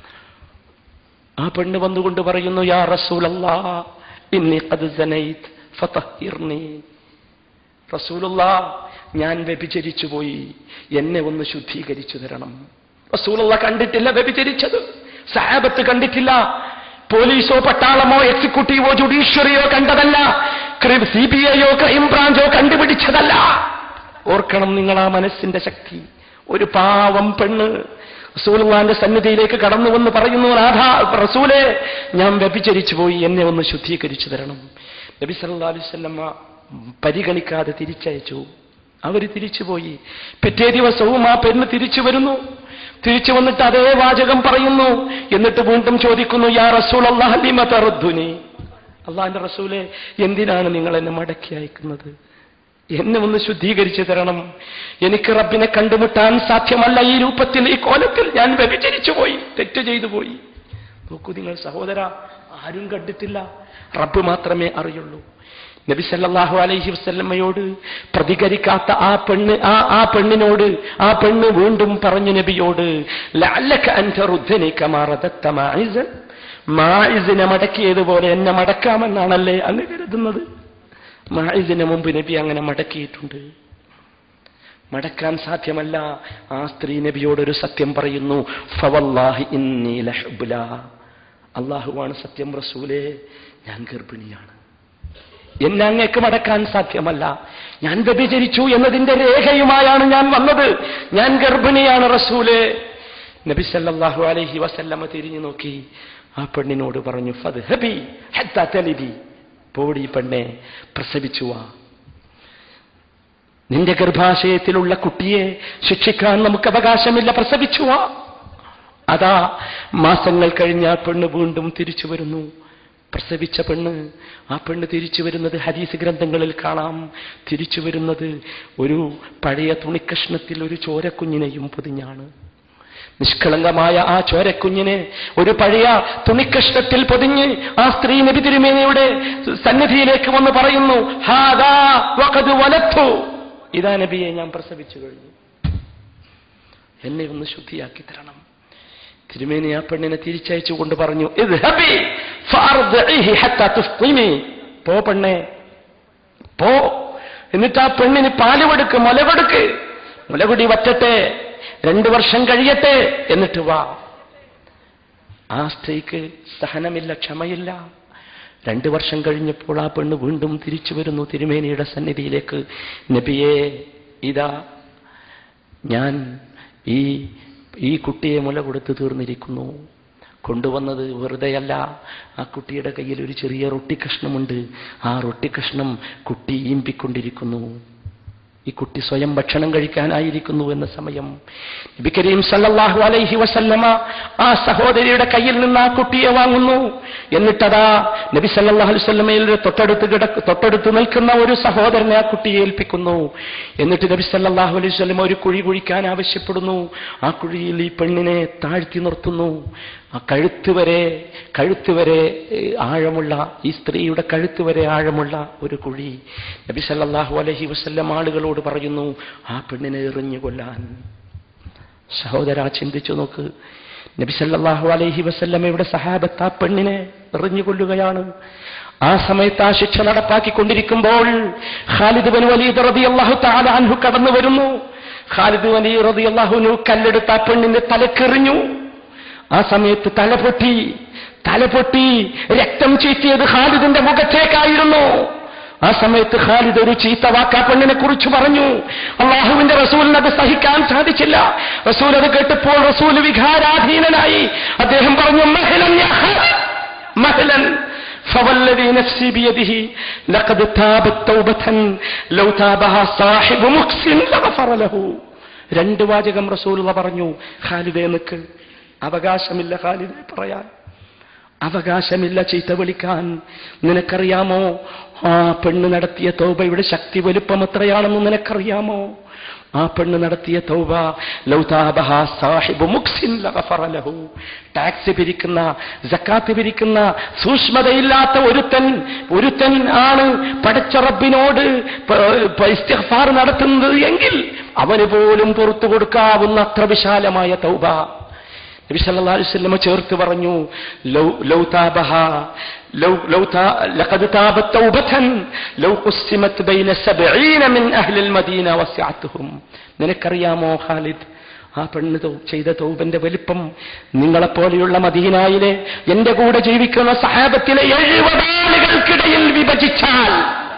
S2: ആ പെണ്ണ് വന്നുകൊണ്ട് പറയുന്നു യാ റസൂലല്ലാ ഇന്നി ഖദ് സനൈത് ഫതഹിർനി റസൂലുള്ള ഞാൻ വ്യഭിചരിച്ചു പോയി എന്നെ ഒന്ന് ശുദ്ധീകരിച്ചു തരണം റസൂലുള്ള കണ്ടിട്ടില്ല വ്യഭിചരിച്ചത് സാബത്ത് കണ്ടിട്ടില്ല പോലീസോ പട്ടാളമോ എക്സിക്യൂട്ടീവോ ജുഡീഷ്യറിയോ കണ്ടതല്ല സി ബി ഐയോ ക്രൈംബ്രാഞ്ചോ കണ്ടുപിടിച്ചതല്ല ഓർക്കണം നിങ്ങൾ ആ മനസ്സിന്റെ ശക്തി ഒരു പാവം പെണ്ണ് റസൂലുള്ളാന്റെ സന്നിധിയിലേക്ക് കടന്നു വന്ന് പറയുന്നു രാധാ റസൂലെ ഞാൻ വ്യഭിചരിച്ചു പോയി എന്നെ ഒന്ന് ശുദ്ധീകരിച്ചു തരണം നബി സല്ലല്ലാഹു അലൈഹി വസല്ലമ പരിഗണിക്കാതെ തിരിച്ചയച്ചു അവർ തിരിച്ചുപോയി പിറ്റേ ദിവസവും ആ പെണ്ണ് തിരിച്ചു വരുന്നു തിരിച്ചു വന്നിട്ട് അതേ വാചകം പറയുന്നു എന്നിട്ട് വീണ്ടും ചോദിക്കുന്നു യാ റസൂൽ അള്ളാഹലിമത്തറുദ്ദുനി അള്ളാഹിന്റെ റസൂലെ എന്തിനാണ് നിങ്ങൾ എന്നെ മടക്കി അയക്കുന്നത് എന്നെ ഒന്ന് ശുദ്ധീകരിച്ചു തരണം എനിക്ക് റബ്ബിനെ കണ്ടുമുട്ടാൻ സാധ്യമല്ല ഈ രൂപത്തിൽ ഈ കോലത്തിൽ ഞാൻ വ്യഭിചരിച്ചു പോയി തെറ്റ് ചെയ്തു പോയി നോക്കൂ നിങ്ങൾ സഹോദര ആരും കണ്ടിട്ടില്ല റബ്ബ് മാത്രമേ അറിയുള്ളൂ നബി സല്ലല്ലാഹു അലൈഹി വസല്ലമയോട് പ്രതികരിക്കാത്ത ആ പെണ്ണ് ആ ആ പെണ്ണിനോട് ആ പെണ്ണ് വീണ്ടും പറഞ്ഞു നബിയോട് ലഅല്ലക അൻ തറുദ്ദനി കമാ റദത്ത മാഇസൻ മാഇസിനെ മടക്കിയതുപോലെ എന്നെ മടക്കാമെന്നാണല്ലേ അങ്ങ് കരുതുന്നത് മാഇസിന് മുമ്പ് നബി അങ്ങനെ മടക്കിയിട്ടുണ്ട് മടക്കാൻ സാധ്യമല്ല ആ സ്ത്രീ നബിയോട് ഒരു സത്യം പറയുന്നു ഫവല്ലാഹി ഇന്നി ലഹുബ്ല അള്ളാഹുവാണ് സത്യം റസൂലേ ഞാൻ ഗർഭിണിയാണ് എന്നെ അങ്ങേക്ക് മടക്കാൻ സാധ്യമല്ല ഞാൻ വ്യഭിചരിച്ചു എന്നതിന്റെ രേഖയുമായാണ് ഞാൻ വന്നത് ഞാൻ ഗർഭിണിയാണ് റസൂലെ നബി സല്ലല്ലാഹു അലൈഹി വസല്ലമ തിരിഞ്ഞു നോക്കി ആ പെണ്ണിനോട് പറഞ്ഞു ഫദ്ഹബി ഹത്താ തലിദി പോടി പെണ്ണെ പ്രസവിച്ചു വാ നിന്റെ ഗർഭാശയത്തിലുള്ള കുട്ടിയെ ശിക്ഷിക്കാൻ നമുക്ക് അവകാശമില്ല പ്രസവിച്ചു വാ അതാ മാസങ്ങൾ കഴിഞ്ഞ ആ പെണ്ണ് വീണ്ടും തിരിച്ചു വരുന്നു പ്രസവിച്ച പെണ്ണ് ആ പെണ്ണ് തിരിച്ചു വരുന്നത് ഹദീസ് ഗ്രന്ഥങ്ങളിൽ കാണാം തിരിച്ചു വരുന്നത് ഒരു പഴയ തുണിക്കഷ്ണത്തിൽ ഒരു ചോരക്കുഞ്ഞിനെയും പൊതിഞ്ഞാണ് നിഷ്കളങ്കമായ ആ ചോരക്കുഞ്ഞിനെ ഒരു പഴയ തുണിക്കഷ്ണത്തിൽ പൊതിഞ്ഞ് ആ സ്ത്രീ നബി തിരുമേനയുടെ സന്നിധിയിലേക്ക് വന്ന് പറയുന്നു ഹാദാ വഖദ് വലത്തു ഇതാ നബിയെ ഞാൻ പ്രസവിച്ചു കഴിഞ്ഞു എന്നെ ഒന്ന് ശുദ്ധിയാക്കി തരണം തിരുമേനി ആ പെണ്ണിനെ തിരിച്ചയച്ചു കൊണ്ട് പറഞ്ഞു ഇദ്ഹബി ഫഅർദിഇഹി ഹത്താ തുഫ്തിനി പോ പെണ്ണെ പോ എന്നിട്ട് ആ പെണ്ണിന് പാല് കൊടുക്ക് മുല കൊടുക്ക് മുലകുടി വറ്റട്ടെ രണ്ടു വർഷം കഴിയട്ടെ എന്നിട്ട് വാ ആ സ്ത്രീക്ക് സഹനമില്ല ക്ഷമയില്ല രണ്ടു വർഷം കഴിഞ്ഞപ്പോൾ ആ പെണ്ണ് വീണ്ടും തിരിച്ചു വരുന്നു തിരുമേനിയുടെ സന്നിധിയിലേക്ക് നബിയെ ഇതാ ഞാൻ ഈ ഈ കുട്ടിയെ മുല കൊടുത്ത് തീർന്നിരിക്കുന്നു കൊണ്ടുവന്നത് വെറുതെയല്ല ആ കുട്ടിയുടെ കയ്യിൽ ഒരു ചെറിയ റൊട്ടി കഷ്ണമുണ്ട് ആ റൊട്ടി കഷ്ണം കുട്ടി ഈമ്പിക്കൊണ്ടിരിക്കുന്നു ഈ കുട്ടി സ്വയം ഭക്ഷണം കഴിക്കാനായിരിക്കുന്നു എന്ന സമയം നബി കരീം സല്ലല്ലാഹു അലൈഹി വസല്ലമ ആ സഹോദരിയുടെ കയ്യിൽ നിന്ന് ആ കുട്ടിയെ വാങ്ങുന്നു എന്നിട്ടതാ നബി സല്ലല്ലാഹു അലൈഹി വസല്ലമയിൽ തൊട്ടടുത്ത് കിടക്ക് തൊട്ടടുത്ത് നിൽക്കുന്ന ഒരു സഹോദരനെ ആ കുട്ടിയെ ഏൽപ്പിക്കുന്നു എന്നിട്ട് നബി സല്ലല്ലാഹു അലൈഹി വസല്ലമ ഒരു കുഴി കുഴിക്കാൻ ആവശ്യപ്പെടുന്നു ആ കുഴിയിൽ ഈ പെണ്ണിനെ താഴ്ത്തി നിർത്തുന്നു ആ കഴുത്ത് വരെ കഴുത്ത് വരെ ഏഹ്, ആഴമുള്ള ഈ സ്ത്രീയുടെ കഴുത്ത് വരെ ആഴമുള്ള ഒരു കുഴി നബി സല്ലല്ലാഹു അലൈഹി വസല്ലം ആളുകളോട് പറയുന്നു ആ പെണ്ണിനെ എറിഞ്ഞു കൊല്ലാൻ സഹോദര ചിന്തിച്ചു നോക്ക് നബി സല്ലല്ലാഹു അലൈഹി വസല്ലമയുടെ സഹാബത്ത് ആ പെണ്ണിനെ എറിഞ്ഞു കൊല്ലുകയാണ് ആ സമയത്ത് ആ ശിക്ഷ നടപ്പാക്കിക്കൊണ്ടിരിക്കുമ്പോൾ ഖാലിദ് ബൻ വലീദ് റളിയല്ലാഹു തആല അൻഹു കടന്നു വരുന്നു ഖാലിദ് വലീദ് റളിയല്ലാഹുനു കല്ലെടുത്ത് ആ പെണ്ണിന്റെ തലക്കെറിഞ്ഞു ആ സമയത്ത് തല പൊട്ടി തല പൊട്ടി രക്തം ചീറ്റിയത് ഖാലിദിന്റെ മുഖത്തേക്കായിരുന്നു ആ സമയത്ത് ഖാലിദ് ഒരു ചീത്ത വാക്ക് ആ പെണ്ണിനെ കുറിച്ച് പറഞ്ഞു അള്ളാഹുവിന്റെ റസൂലിന് അത് സഹിക്കാൻ സാധിച്ചില്ല റസൂൽ അത് കേട്ടപ്പോൾ റസൂൽ വികാരാധീനനായി അദ്ദേഹം പറഞ്ഞു മഹലൻ യാ ഖാലിദ്, മഹലൻ فوالذي نفسي بيده لقد تابت توبة لو تابها صاحب مكس لغفر له രണ്ട് വാചകം റസൂലുള്ള പറഞ്ഞു ഖാലിദേ നിക്ക് അവകാശമില്ല ഖാലിദെ പറയാൻ അവകാശമില്ല ചീത്ത വിളിക്കാൻ നിനക്കറിയാമോ ആ പെണ്ണ് നടത്തിയ തൗബയുടെ ശക്തി വലുപ്പം എത്രയാണെന്ന് നിനക്കറിയാമോ ആ പെണ്ണ് നടത്തിയ തൗബ ലൗതാബഹ സാഹിബ് മുക്സിൻ ലഗഫറ ലഹു ടാക്സ് പിരിക്കുന്ന സക്കാത്ത് പിരിക്കുന്ന സൂക്ഷ്മതയില്ലാത്ത ഒരുത്തൻ ഒരുത്തൻ ആണ് പടച്ച റബ്ബിനോട് പ- പ- ഇസ്തിഗ്ഫാർ നടത്തുന്നത് എങ്കിൽ അവന് പോലും പുറത്തു കൊടുക്കാവുന്ന അത്ര വിശാലമായ തൗബ നബി സല്ലല്ലാഹു അലൈഹി വസല്ലം ചേർത്ത് പറഞ്ഞു ലൗ ലൗ താബഹ ലൗ ലൗ താ ലഖദ് താബത് തൗബതൻ ലൗ ഖുസ്സിമത് ബൈന 70 മിൻ അഹ്ലി അൽമദീന വസിഅത്തുഹും നിനക്കറിയാമോ ഖാലിദ് ആ പെണ്ണ് തൗ- ചെയ്ത തൗബന്റെ വലിപ്പം നിങ്ങളെപ്പോലെയുള്ള മദീനായിലെ എന്റെ കൂടെ ജീവിക്കുന്ന സഹാബത്തിലെ എഴുപത് ആളുകൾക്കിടയിൽ വിഭജിച്ചാൽ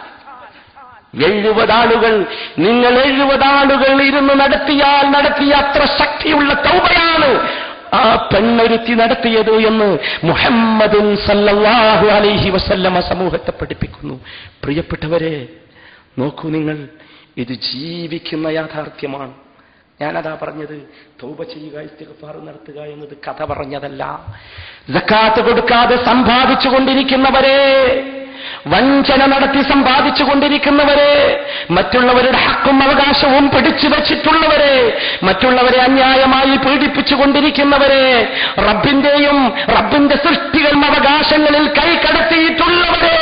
S2: എഴുപത് ആളുകൾ നിങ്ങൾ എഴുപത് ആളുകൾ ഇരുന്ന് നടത്തിയാൽ നടത്തിയ അത്ര ശക്തിയുള്ള തൗബയാണ് ആ പെണ്ണൊരുത്തി നടത്തിയത് എന്ന് മുഹമ്മദുൻ സല്ലല്ലാഹു അലൈഹി വസല്ലമ സമൂഹത്തെ പഠിപ്പിക്കുന്നു പ്രിയപ്പെട്ടവരെ നോക്കൂ നിങ്ങൾ ഇത് ജീവിക്കുന്ന യാഥാർത്ഥ്യമാണ് ഞാനതാ പറഞ്ഞത് തൗബ ചെയ്യുക ഇസ്തിഗ്ഫാർ നടത്തുക എന്നത് കഥ പറഞ്ഞതല്ല സക്കാത്ത് കൊടുക്കാതെ സമ്പാദിച്ചു കൊണ്ടിരിക്കുന്നവരെ വഞ്ചന നടത്തി സമ്പാദിച്ചു കൊണ്ടിരിക്കുന്നവരെ മറ്റുള്ളവരുടെ ഹക്കും അവകാശവും പിടിച്ചു വച്ചിട്ടുള്ളവരെ മറ്റുള്ളവരെ അന്യായമായി പീഡിപ്പിച്ചു കൊണ്ടിരിക്കുന്നവരെ റബ്ബിന്റെയും റബ്ബിന്റെ സൃഷ്ടികൾ അവകാശങ്ങളിൽ കൈകടത്തിയിട്ടുള്ളവരെ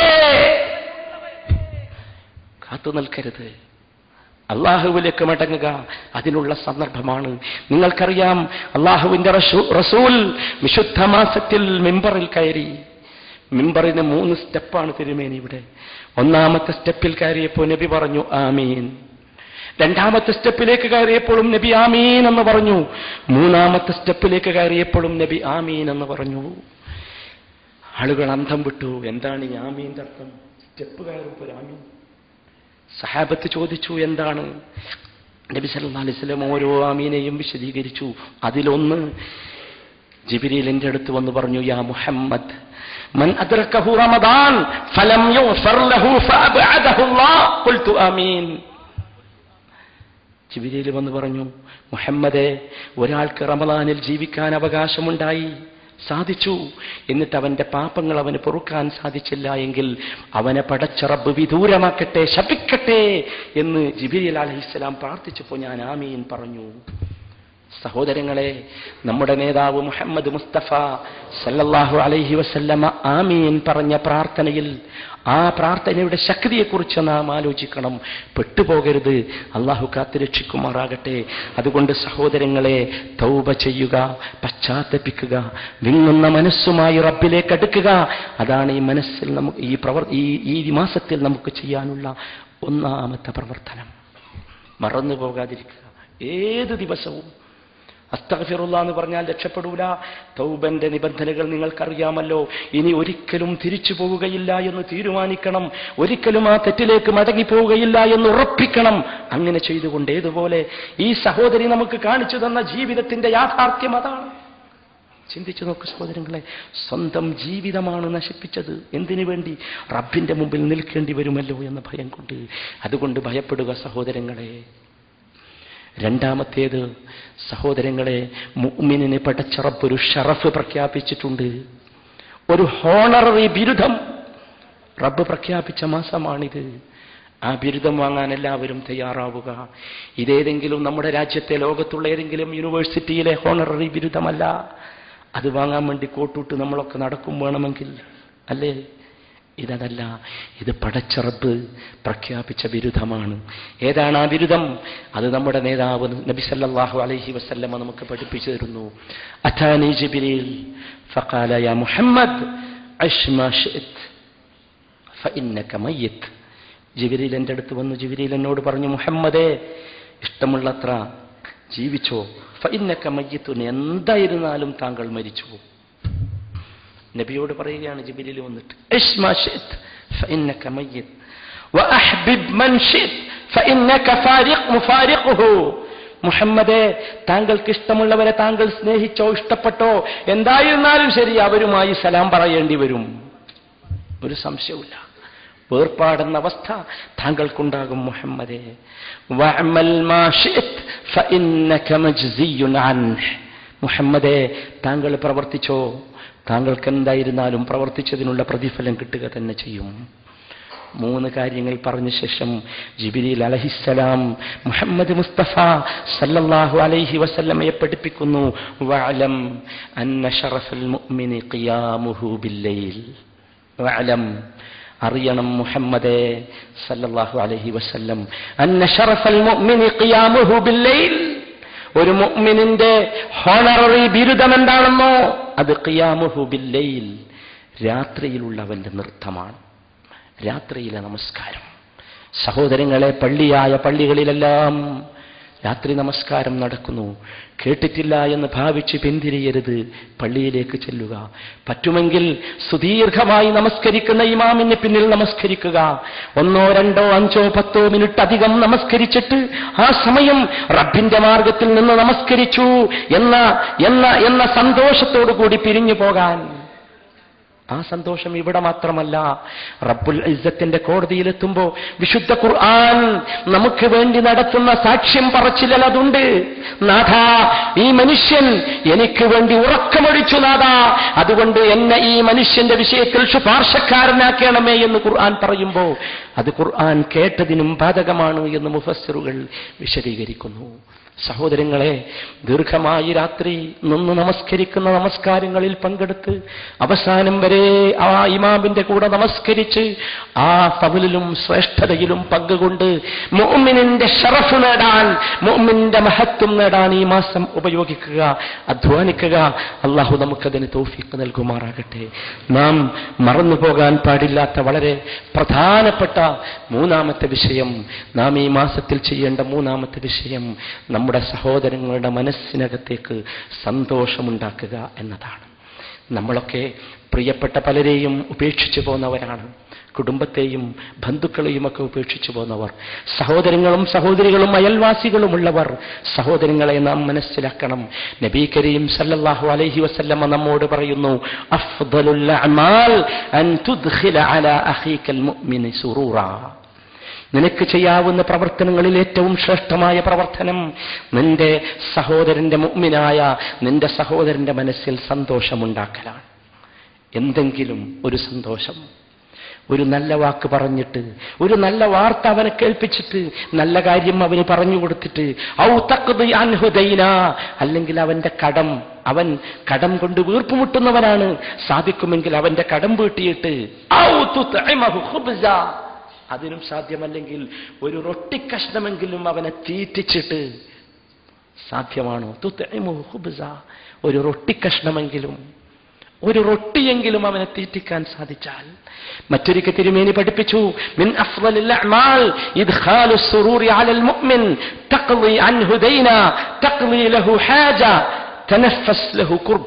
S2: കാത്തു നിൽക്കരുത് അള്ളാഹുവിലേക്ക് മടങ്ങുക അതിനുള്ള സന്ദർഭമാണ് നിങ്ങൾക്കറിയാം അള്ളാഹുവിന്റെ റസൂ- റസൂൽ വിശുദ്ധ മാസത്തിൽ മിമ്പറിൽ കയറി മിമ്പറിന് മൂന്ന് സ്റ്റെപ്പാണ് തിരുമേനി ഇവിടെ ഒന്നാമത്തെ സ്റ്റെപ്പിൽ കയറിയപ്പോൾ നബി പറഞ്ഞു ആമീൻ രണ്ടാമത്തെ സ്റ്റെപ്പിലേക്ക് കയറിയപ്പോഴും നബി ആമീൻ എന്ന് പറഞ്ഞു മൂന്നാമത്തെ സ്റ്റെപ്പിലേക്ക് കയറിയപ്പോഴും നബി ആമീൻ എന്ന് പറഞ്ഞു ആളുകൾ അന്തം വിട്ടു എന്താണ് ഈ ആമീന്റെ അർത്ഥം സ്റ്റെപ്പ് കയറുമ്പോൾ ആമീൻ സഹാബത്ത് ചോദിച്ചു എന്താണ് നബി സല്ലല്ലാഹു അലൈഹി വസല്ലം ഓരോ ആമീനെയും വിശദീകരിച്ചു അതിലൊന്ന് ജിബ്രീലിന്റെ അടുത്ത് വന്ന് പറഞ്ഞു യാ മുഹമ്മദ് മൻ അദ്റകഹു റമദാൻ ഫലം യുഗ്ഫർ ലഹു ഫഅബ്അദഹു അല്ലാഹ് ഖുൽതു ആമീൻ ജിബ്രീൽ വന്ന് പറഞ്ഞു മുഹമ്മദേ ഒരാൾക്ക് റമദാനിൽ ജീവിക്കാൻ അവകാശമുണ്ടായി സാധിച്ചു എന്നിട്ട് അവന്റെ പാപങ്ങൾ അവന് പൊറുക്കാൻ സാധിച്ചില്ല എങ്കിൽ അവനെ പടച്ച റബ്ബ് വിദൂരമാക്കട്ടെ ശപിക്കട്ടെ എന്ന് ജിബിരിൽ അലഹിസ്സലാം പ്രാർത്ഥിച്ചപ്പോൾ ഞാൻ ആമീൻ പറഞ്ഞു സഹോദരങ്ങളെ നമ്മുടെ നേതാവ് മുഹമ്മദ് മുസ്തഫ സല്ലല്ലാഹു അലൈഹി വസല്ലമ ആമീൻ പറഞ്ഞ പ്രാർത്ഥനയിൽ ആ പ്രാർത്ഥനയുടെ ശക്തിയെക്കുറിച്ച് നാം ആലോചിക്കണം പെട്ടുപോകരുത് അള്ളാഹു കാത്തുരക്ഷിക്കുമാറാകട്ടെ അതുകൊണ്ട് സഹോദരങ്ങളെ തൗബ ചെയ്യുക പശ്ചാത്തപിക്കുക വിങ്ങുന്ന മനസ്സുമായി റബ്ബിലേക്ക് അടുക്കുക അതാണ് ഈ മനസ്സിൽ നമുക്ക് ഈ പ്രവർ ഈ ഈ മാസത്തിൽ നമുക്ക് ചെയ്യാനുള്ള ഒന്നാമത്തെ പ്രവർത്തനം മറന്നു പോകാതിരിക്കുക ഏത് ദിവസവും അസ്തഗ്ഫിറുല്ലാ എന്ന് പറഞ്ഞാൽ രക്ഷപ്പെടൂല തൗബന്റെ നിബന്ധനകൾ നിങ്ങൾക്കറിയാമല്ലോ ഇനി ഒരിക്കലും തിരിച്ചു പോവുകയില്ല എന്ന് തീരുമാനിക്കണം ഒരിക്കലും ആ തെറ്റിലേക്ക് മടങ്ങി പോവുകയില്ല എന്ന് ഉറപ്പിക്കണം അങ്ങനെ ചെയ്തുകൊണ്ട് ഏതുപോലെ ഈ സഹോദരി നമുക്ക് കാണിച്ചു തന്ന ജീവിതത്തിന്റെ യാഥാർത്ഥ്യം അതാണ് ചിന്തിച്ചു നോക്ക് സഹോദരങ്ങളെ സ്വന്തം ജീവിതമാണ് നശിപ്പിച്ചത് എന്തിനു വേണ്ടി റബ്ബിന്റെ മുമ്പിൽ നിൽക്കേണ്ടി വരുമല്ലോ എന്ന ഭയം കൊണ്ട് അതുകൊണ്ട് ഭയപ്പെടുക സഹോദരങ്ങളെ രണ്ടാമത്തേത് സഹോദരങ്ങളെ മുഅ്മിനിന് പടച്ചറപ്പ് ഒരു ഷറഫ് പ്രഖ്യാപിച്ചിട്ടുണ്ട് ഒരു ഹോണററി ബിരുദം റബ്ബ് പ്രഖ്യാപിച്ച മാസമാണിത് ആ ബിരുദം വാങ്ങാൻ എല്ലാവരും തയ്യാറാവുക ഇതേതെങ്കിലും നമ്മുടെ രാജ്യത്തെ ലോകത്തുള്ള ഏതെങ്കിലും യൂണിവേഴ്സിറ്റിയിലെ ഹോണററി ബിരുദമല്ല അത് വാങ്ങാൻ വേണ്ടി കോട്ടൂട്ട് നമ്മളൊക്കെ നടക്കും വേണമെങ്കിൽ അല്ലേ ഇതല്ല ഇത് പടച്ചറബ് പ്രഖ്യാപിച്ച ബിരുദമാണ് ഏതാണ് ആ ബിരുദം അത് നമ്മുടെ നേതാവ് നബി സല്ലല്ലാഹു അലൈഹി വസല്ലമ നമുക്ക് പഠിപ്പിച്ചു തരുന്നു അഥാനി ജിബ്രീൽ ഫഖാല യാ മുഹമ്മദ് അശ് മാ ശിഅത് ഫഇന്നക മയ്യിത് ജിബ്രീൽ എൻ്റെ അടുത്ത് വന്നു ജിബ്രീൽ എന്നോട് പറഞ്ഞു മുഹമ്മദേ ഇഷ്ടമുള്ളത്ര ജീവിച്ചോ ഫഇന്നക മയ്യിത്തുൻ എന്തായിരുന്നാലും താങ്കൾ മരിച്ചു പോകും നബിയോട് പറയുകയാണ് ജിബിലിൽ വന്നിട്ട് ഇശ് മാ ശിഅത് ഫഇന്നക മയ്യിത് വഅഹ്ബിബ് മൻ ശിഅത് ഫഇന്നക ഫാരിഖ് മുഫാരിഖുഹു മുഹമ്മദേ താങ്കൾക്ക് ഇഷ്ടമുള്ളവരെ താങ്കൾ സ്നേഹിച്ചോ ഇഷ്ടപ്പെട്ടോ എന്തായിരുന്നാലും ശരി അവരുമായി സലാം പറയേണ്ടി വരും ഒരു സംശയവുമില്ല വേർപാടുന്ന അവസ്ഥ താങ്കൾക്കുണ്ടാകും മുഹമ്മദേ വഅമൽ മാ ശിഅത് ഫഇന്നക മജ്സിയുൻ അൻഹ് മുഹമ്മദേ താങ്കൾ പ്രവർത്തിച്ചോ താങ്കൾക്ക് എന്തായിരുന്നാലും പ്രവർത്തിച്ചതിനുള്ള പ്രതിഫലം കിട്ടുക തന്നെ ചെയ്യും മൂന്ന് കാര്യങ്ങൾ പറഞ്ഞ ശേഷം ജിബിരിൽ അലഹിസ്സലാം മുഹമ്മദ് മുസ്തഫ സല്ലല്ലാഹു അലൈഹി വസല്ലമയെ പഠിപ്പിക്കുന്നു വഅലം അന്ന ഷറഫൽ മുഅ്മിനി ഖിയാമുഹു ബില്ലൈൽ വഅലം അറിയണം മുഹമ്മദേ സല്ലല്ലാഹു അലൈഹി വസല്ലം അന്ന ഷറഫൽ മുഅ്മിനി ഖിയാമുഹു ബില്ലൈൽ ഒരു മുഅ്മിനിന്റെ ഹോണററി ബിരുദം എന്താണെന്നോ അത് ഖിയാമുഹു ബില്ലൈൽ രാത്രിയിലുള്ളവന്റെ നൃത്തമാണ് രാത്രിയിലെ നമസ്കാരം സഹോദരങ്ങളെ പള്ളിയായ പള്ളികളിലെല്ലാം രാത്രി നമസ്കാരം നടക്കുന്നു കേട്ടിട്ടില്ല എന്ന് ഭാവിച്ച് പിന്തിരിയരുത് പള്ളിയിലേക്ക് ചെല്ലുക പറ്റുമെങ്കിൽ സുദീർഘമായി നമസ്കരിക്കുന്ന ഇമാമിന് പിന്നിൽ നമസ്കരിക്കുക ഒന്നോ രണ്ടോ അഞ്ചോ പത്തോ മിനിറ്റ് അധികം നമസ്കരിച്ചിട്ട് ആ സമയം റബ്ബിന്റെ മാർഗത്തിൽ നിന്ന് നമസ്കരിച്ചു എന്ന എന്ന എന്ന സന്തോഷത്തോടു കൂടി പിരിഞ്ഞു പോകാൻ ആ സന്തോഷം ഇവിടെ മാത്രമല്ല റബ്ബുൽ ഇസ്സത്തിന്റെ കോടതിയിലെത്തുമ്പോ വിശുദ്ധ ഖുർആൻ നമുക്ക് വേണ്ടി നടത്തുന്ന സാക്ഷ്യം പറച്ചിലൽ അതുണ്ട് നാഥ ഈ മനുഷ്യൻ എനിക്ക് വേണ്ടി ഉറക്കമൊഴിച്ചു നാഥ അതുകൊണ്ട് എന്നെ ഈ മനുഷ്യന്റെ വിഷയത്തിൽ ശുപാർശക്കാരനാക്കണമേ എന്ന് ഖുർആൻ പറയുമ്പോ അത് ഖുർആൻ കേട്ടതിനും ബാധകമാണ് എന്ന് മുഫസ്സിറുകൾ വിശദീകരിക്കുന്നു സഹോദരങ്ങളെ ദീർഘമായി രാത്രി നിന്ന് നമസ്കരിക്കുന്ന നമസ്കാരങ്ങളിൽ പങ്കെടുത്ത് അവസാനം വരെ ആ ഇമാമിന്റെ കൂടെ നമസ്കരിച്ച് ആ ഫവലിലും ശ്രേഷ്ഠതയിലും പങ്കുകൊണ്ട് മുഅ്മിനിന്റെ ഷറഫ് നേടാൻ മുഅ്മിന്റെ മഹത്വം നേടാൻ ഈ മാസം ഉപയോഗിക്കുക അധ്വാനിക്കുക അള്ളാഹു നമുക്കതിന് തോഫിക്ക് നൽകുമാറാകട്ടെ നാം മറന്നു പോകാൻ പാടില്ലാത്ത വളരെ പ്രധാനപ്പെട്ട മൂന്നാമത്തെ വിഷയം നാം ഈ മാസത്തിൽ ചെയ്യേണ്ട മൂന്നാമത്തെ വിഷയം നമ്മുടെ സഹോദരങ്ങളുടെ മനസ്സിനകത്തേക്ക് സന്തോഷമുണ്ടാക്കുക എന്നതാണ് നമ്മളൊക്കെ പ്രിയപ്പെട്ട പലരെയും ഉപേക്ഷിച്ചു പോന്നവരാണ് കുടുംബത്തെയും ബന്ധുക്കളെയും ഒക്കെ ഉപേക്ഷിച്ചു പോന്നവർ സഹോദരങ്ങളും സഹോദരികളും അയൽവാസികളുമുള്ളവർ സഹോദരങ്ങളെ നാം മനസ്സിലാക്കണം നബി കരീം സല്ലല്ലാഹു അലൈഹി വസല്ലമ നമ്മോട് പറയുന്നു അഫ്ദലുൽ അഅമാൽ അൻ തുദ്ഖില അലാ അഖീക്കൽ മുഅ്മിനി സുറൂറാ നിനക്ക് ചെയ്യാവുന്ന പ്രവർത്തനങ്ങളിൽ ഏറ്റവും ശ്രേഷ്ഠമായ പ്രവർത്തനം നിന്റെ സഹോദരന്റെ മുഗ്മിനായ നിന്റെ സഹോദരന്റെ മനസ്സിൽ സന്തോഷമുണ്ടാക്കലാണ് എന്തെങ്കിലും ഒരു സന്തോഷം ഒരു നല്ല വാക്ക് പറഞ്ഞിട്ട് ഒരു നല്ല വാർത്ത അവനെ കേൾപ്പിച്ചിട്ട് നല്ല കാര്യം അവന് പറഞ്ഞു കൊടുത്തിട്ട് ഔ തഖ്ദി അൻഹു ദൈന അല്ലെങ്കിൽ അവന്റെ കടം അവൻ കടം കൊണ്ട് വീർപ്പുമുട്ടുന്നവനാണ് സാധിക്കുമെങ്കിൽ അവന്റെ കടം വീട്ടിയിട്ട് ഔ തുത്ഇമഹു ഖുബ്സ അതിനും സാധ്യമല്ലെങ്കിൽ ഒരു റൊട്ടിക്കഷ്ണമെങ്കിലും അവനെ തീറ്റിച്ചിട്ട് സാധ്യമാണോ തുത്ഇമുഹു ഖുബ്സ ഒരു റൊട്ടിക്കഷ്ണമെങ്കിലും ഒരു റൊട്ടിയെങ്കിലും അവനെ തീറ്റിക്കാൻ സാധിച്ചാൽ മറ്റൊരിക്കൽ തിരുമേനി പഠിപ്പിച്ചു മിൻ അഫ്ളലിൽ അഅ്മാൽ ഇദ്ഖാലു സുറൂരി അലൽ മുഅ്മിൻ തഖ്ളി അൻഹു ദൈന തഖ്ളി ലഹു ഹാജ തനഫസ് ലഹു കുർബ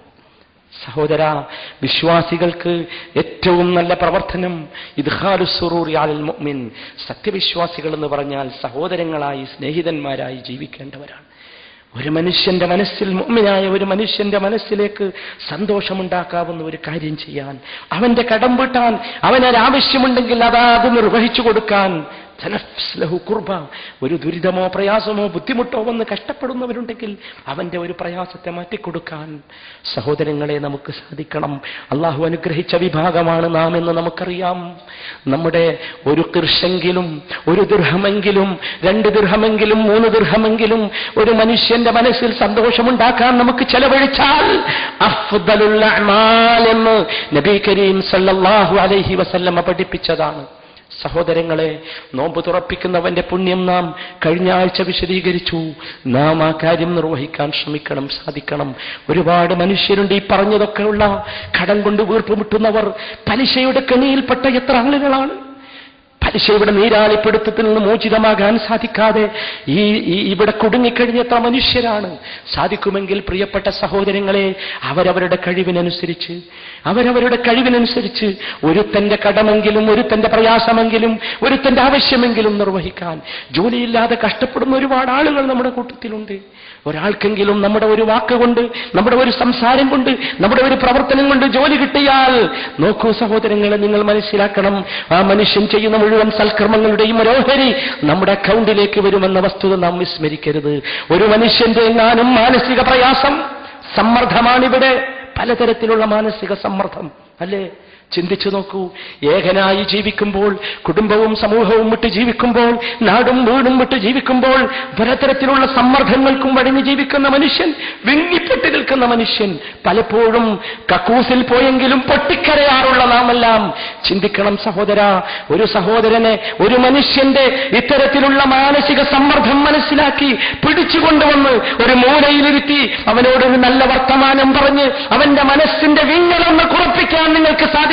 S2: സഹോദര വിശ്വാസികൾക്ക് ഏറ്റവും നല്ല പ്രവർത്തനം ഇദ്ഖാലു സുറൂറി അലൽ മുഅ്മിൻ സത്യവിശ്വാസികൾ എന്ന് പറഞ്ഞാൽ സഹോദരങ്ങളായി സ്നേഹിതന്മാരായി ജീവിക്കേണ്ടവരാണ് ഒരു മനുഷ്യന്റെ മനസ്സിൽ മുഅ്മിനായ ഒരു മനുഷ്യന്റെ മനസ്സിലേക്ക് സന്തോഷമുണ്ടാക്കാവുന്ന ഒരു കാര്യം ചെയ്യാൻ അവന്റെ കടം വീട്ടാൻ അവനൊരാവശ്യമുണ്ടെങ്കിൽ അതാത് നിർവഹിച്ചു കൊടുക്കാൻ തനഫ്സ് ലഹു കുർബ ഒരു ദുരിതമോ പ്രയാസമോ ബുദ്ധിമുട്ടോ വന്ന് കഷ്ടപ്പെടുന്നവരുണ്ടെങ്കിൽ അവന്റെ ഒരു പ്രയാസത്തെ മാറ്റിക്കൊടുക്കാൻ സഹോദരങ്ങളെ നമുക്ക് സാധിക്കണം അള്ളാഹു അനുഗ്രഹിച്ച വിഭാഗമാണ് നാം എന്ന് നമുക്കറിയാം നമ്മുടെ ഒരു കൃഷെങ്കിലും ഒരു ദുർഹമെങ്കിലും രണ്ട് ദുർഹമെങ്കിലും മൂന്ന് ദുർഹമെങ്കിലും ഒരു മനുഷ്യന്റെ മനസ്സിൽ സന്തോഷമുണ്ടാക്കാൻ നമുക്ക് ചെലവഴിച്ചാൽ അഫ്ദലുള്ള അഅ്മാൽ എന്ന് നബി കരീം സല്ലല്ലാഹു അലൈഹി വസല്ലമ പഠിപ്പിച്ചതാണ് സഹോദരങ്ങളെ നോമ്പ് തുറപ്പിക്കുന്നവന്റെ പുണ്യം നാം കഴിഞ്ഞ ആഴ്ച വിശദീകരിച്ചു നാം ആ കാര്യം നിർവഹിക്കാൻ ശ്രമിക്കണം സാധിക്കണം ഒരുപാട് മനുഷ്യരുണ്ട് ഈ പറഞ്ഞതൊക്കെയുള്ള കടം കൊണ്ട് വീർപ്പുമുട്ടുന്നവർ പലിശയുടെ കെണിയിൽപ്പെട്ട എത്ര ആളുകളാണ് പലിശയുടെ നീരാളിപ്പിടുത്തത്തിൽ നിന്ന് മോചിതമാകാൻ സാധിക്കാതെ ഈ ഈ- ഇവിടെ കുടുങ്ങിക്കഴിഞ്ഞ എത്ര മനുഷ്യരാണ് സാധിക്കുമെങ്കിൽ പ്രിയപ്പെട്ട സഹോദരങ്ങളെ അവരവരുടെ കഴിവിനനുസരിച്ച് അവരവരുടെ കഴിവിനനുസരിച്ച് ഒരുത്തന്റെ കടമെങ്കിലും ഒരുത്തന്റെ പ്രയാസമെങ്കിലും ഒരുത്തന്റെ ആവശ്യമെങ്കിലും നിർവഹിക്കാൻ ജോലിയില്ലാതെ കഷ്ടപ്പെടുന്ന ഒരുപാട് ആളുകൾ നമ്മുടെ കൂട്ടത്തിലുണ്ട് ഒരാൾക്കെങ്കിലും നമ്മുടെ ഒരു വാക്ക് കൊണ്ട് നമ്മുടെ ഒരു സംസാരം കൊണ്ട് നമ്മുടെ ഒരു പ്രവർത്തനം കൊണ്ട് ജോലി കിട്ടിയാൽ നോക്കൂ സഹോദരങ്ങളെ നിങ്ങൾ മനസ്സിലാക്കണം ആ മനുഷ്യൻ ചെയ്യുന്ന മുഴുവൻ സൽക്കർമ്മങ്ങളുടെയും മനോഹരി നമ്മുടെ അക്കൗണ്ടിലേക്ക് വരുമെന്ന വസ്തുത നാം വിസ്മരിക്കരുത് ഒരു മനുഷ്യന്റെ എങ്ങാനും മാനസിക പ്രയാസം സമ്മർദ്ദമാണിവിടെ പലതരത്തിലുള്ള മാനസിക സമ്മർദ്ദം അല്ലേ ചിന്തിച്ചു നോക്കൂ ഏകനായി ജീവിക്കുമ്പോൾ കുടുംബവും സമൂഹവും വിട്ട് ജീവിക്കുമ്പോൾ നാടും വീടും വിട്ട് ജീവിക്കുമ്പോൾ പലതരത്തിലുള്ള സമ്മർദ്ദങ്ങൾക്കും വഴങ്ങി ജീവിക്കുന്ന മനുഷ്യൻ വിങ്ങിപ്പെട്ട് നിൽക്കുന്ന മനുഷ്യൻ പലപ്പോഴും കക്കൂസിൽ പോയെങ്കിലും പൊട്ടിക്കരയാറുള്ള നാമെല്ലാം ചിന്തിക്കണം സഹോദര ഒരു സഹോദരനെ ഒരു മനുഷ്യന്റെ ഇത്തരത്തിലുള്ള മാനസിക സമ്മർദ്ദം മനസ്സിലാക്കി പിടിച്ചുകൊണ്ടുവന്ന് ഒരു മൂലയിലിരുത്തി അവനോടൊരു നല്ല വർത്തമാനം പറഞ്ഞ് അവന്റെ മനസ്സിന്റെ വിങ്ങലൊന്ന് കുറപ്പിക്കാൻ നിങ്ങൾക്ക് സാധിച്ചാൽ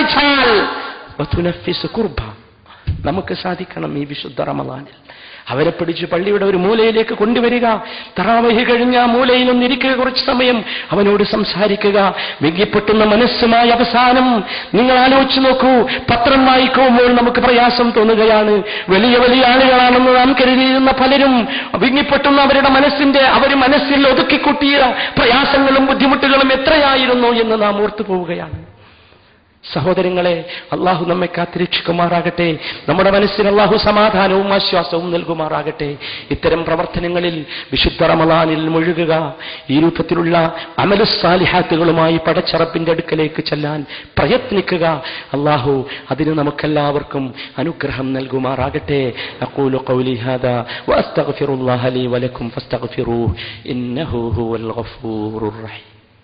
S2: വതുനഫിസ് കുർബ നമുക്ക് സാധിക്കണം ഈ വിശുദ്ധ റമദാനിൽ അവരെ പിടിച്ച് പള്ളിയുടെ ഒരു മൂലയിലേക്ക് കൊണ്ടുവരിക തറാവഹി കഴിഞ്ഞ ആ മൂലയിൽ ഒന്നിരിക്കുക കുറച്ച് സമയം അവനോട് സംസാരിക്കുക വിങ്ങിപ്പൊട്ടുന്ന മനസ്സുമായി അവസാനം നിങ്ങൾ ആലോചിച്ച് നോക്കൂ പത്രം വായിക്കുമ്പോൾ നമുക്ക് പ്രയാസം തോന്നുകയാണ് വലിയ വലിയ ആളുകളാണെന്ന് നാം കരുതിയിരുന്ന പലരും വിങ്ങിപ്പൊട്ടുന്ന അവരുടെ മനസ്സിന്റെ അവർ മനസ്സിൽ ഒതുക്കിക്കൂട്ടിയ പ്രയാസങ്ങളും ബുദ്ധിമുട്ടുകളും എത്രയായിരുന്നു എന്ന് നാം ഓർത്തു പോവുകയാണ് സഹോദരങ്ങളെ അള്ളാഹു നമ്മെ കാത്തിരക്ഷിക്കുമാറാകട്ടെ നമ്മുടെ മനസ്സിന് അള്ളാഹു സമാധാനവും ആശ്വാസവും നൽകുമാറാകട്ടെ ഇത്തരം പ്രവർത്തനങ്ങളിൽ വിശുദ്ധ റമലാനിൽ മുഴുകുക ഈ രൂപത്തിലുള്ള അമലുസാലിഹാത്തുകളുമായി പടച്ചറപ്പിന്റെ അടുക്കലേക്ക് ചെല്ലാൻ പ്രയത്നിക്കുക അള്ളാഹു അതിന് നമുക്കെല്ലാവർക്കും അനുഗ്രഹം നൽകുമാറാകട്ടെ അഖൂലു ഖൗലി ഹാദാ വഅസ്തഗ്ഫിറുല്ലാഹ ലീ വലക്കും ഫസ്തഗ്ഫിറൂഹ് ഇന്നഹു ഹുവൽ ഗഫൂറുർ റഹീം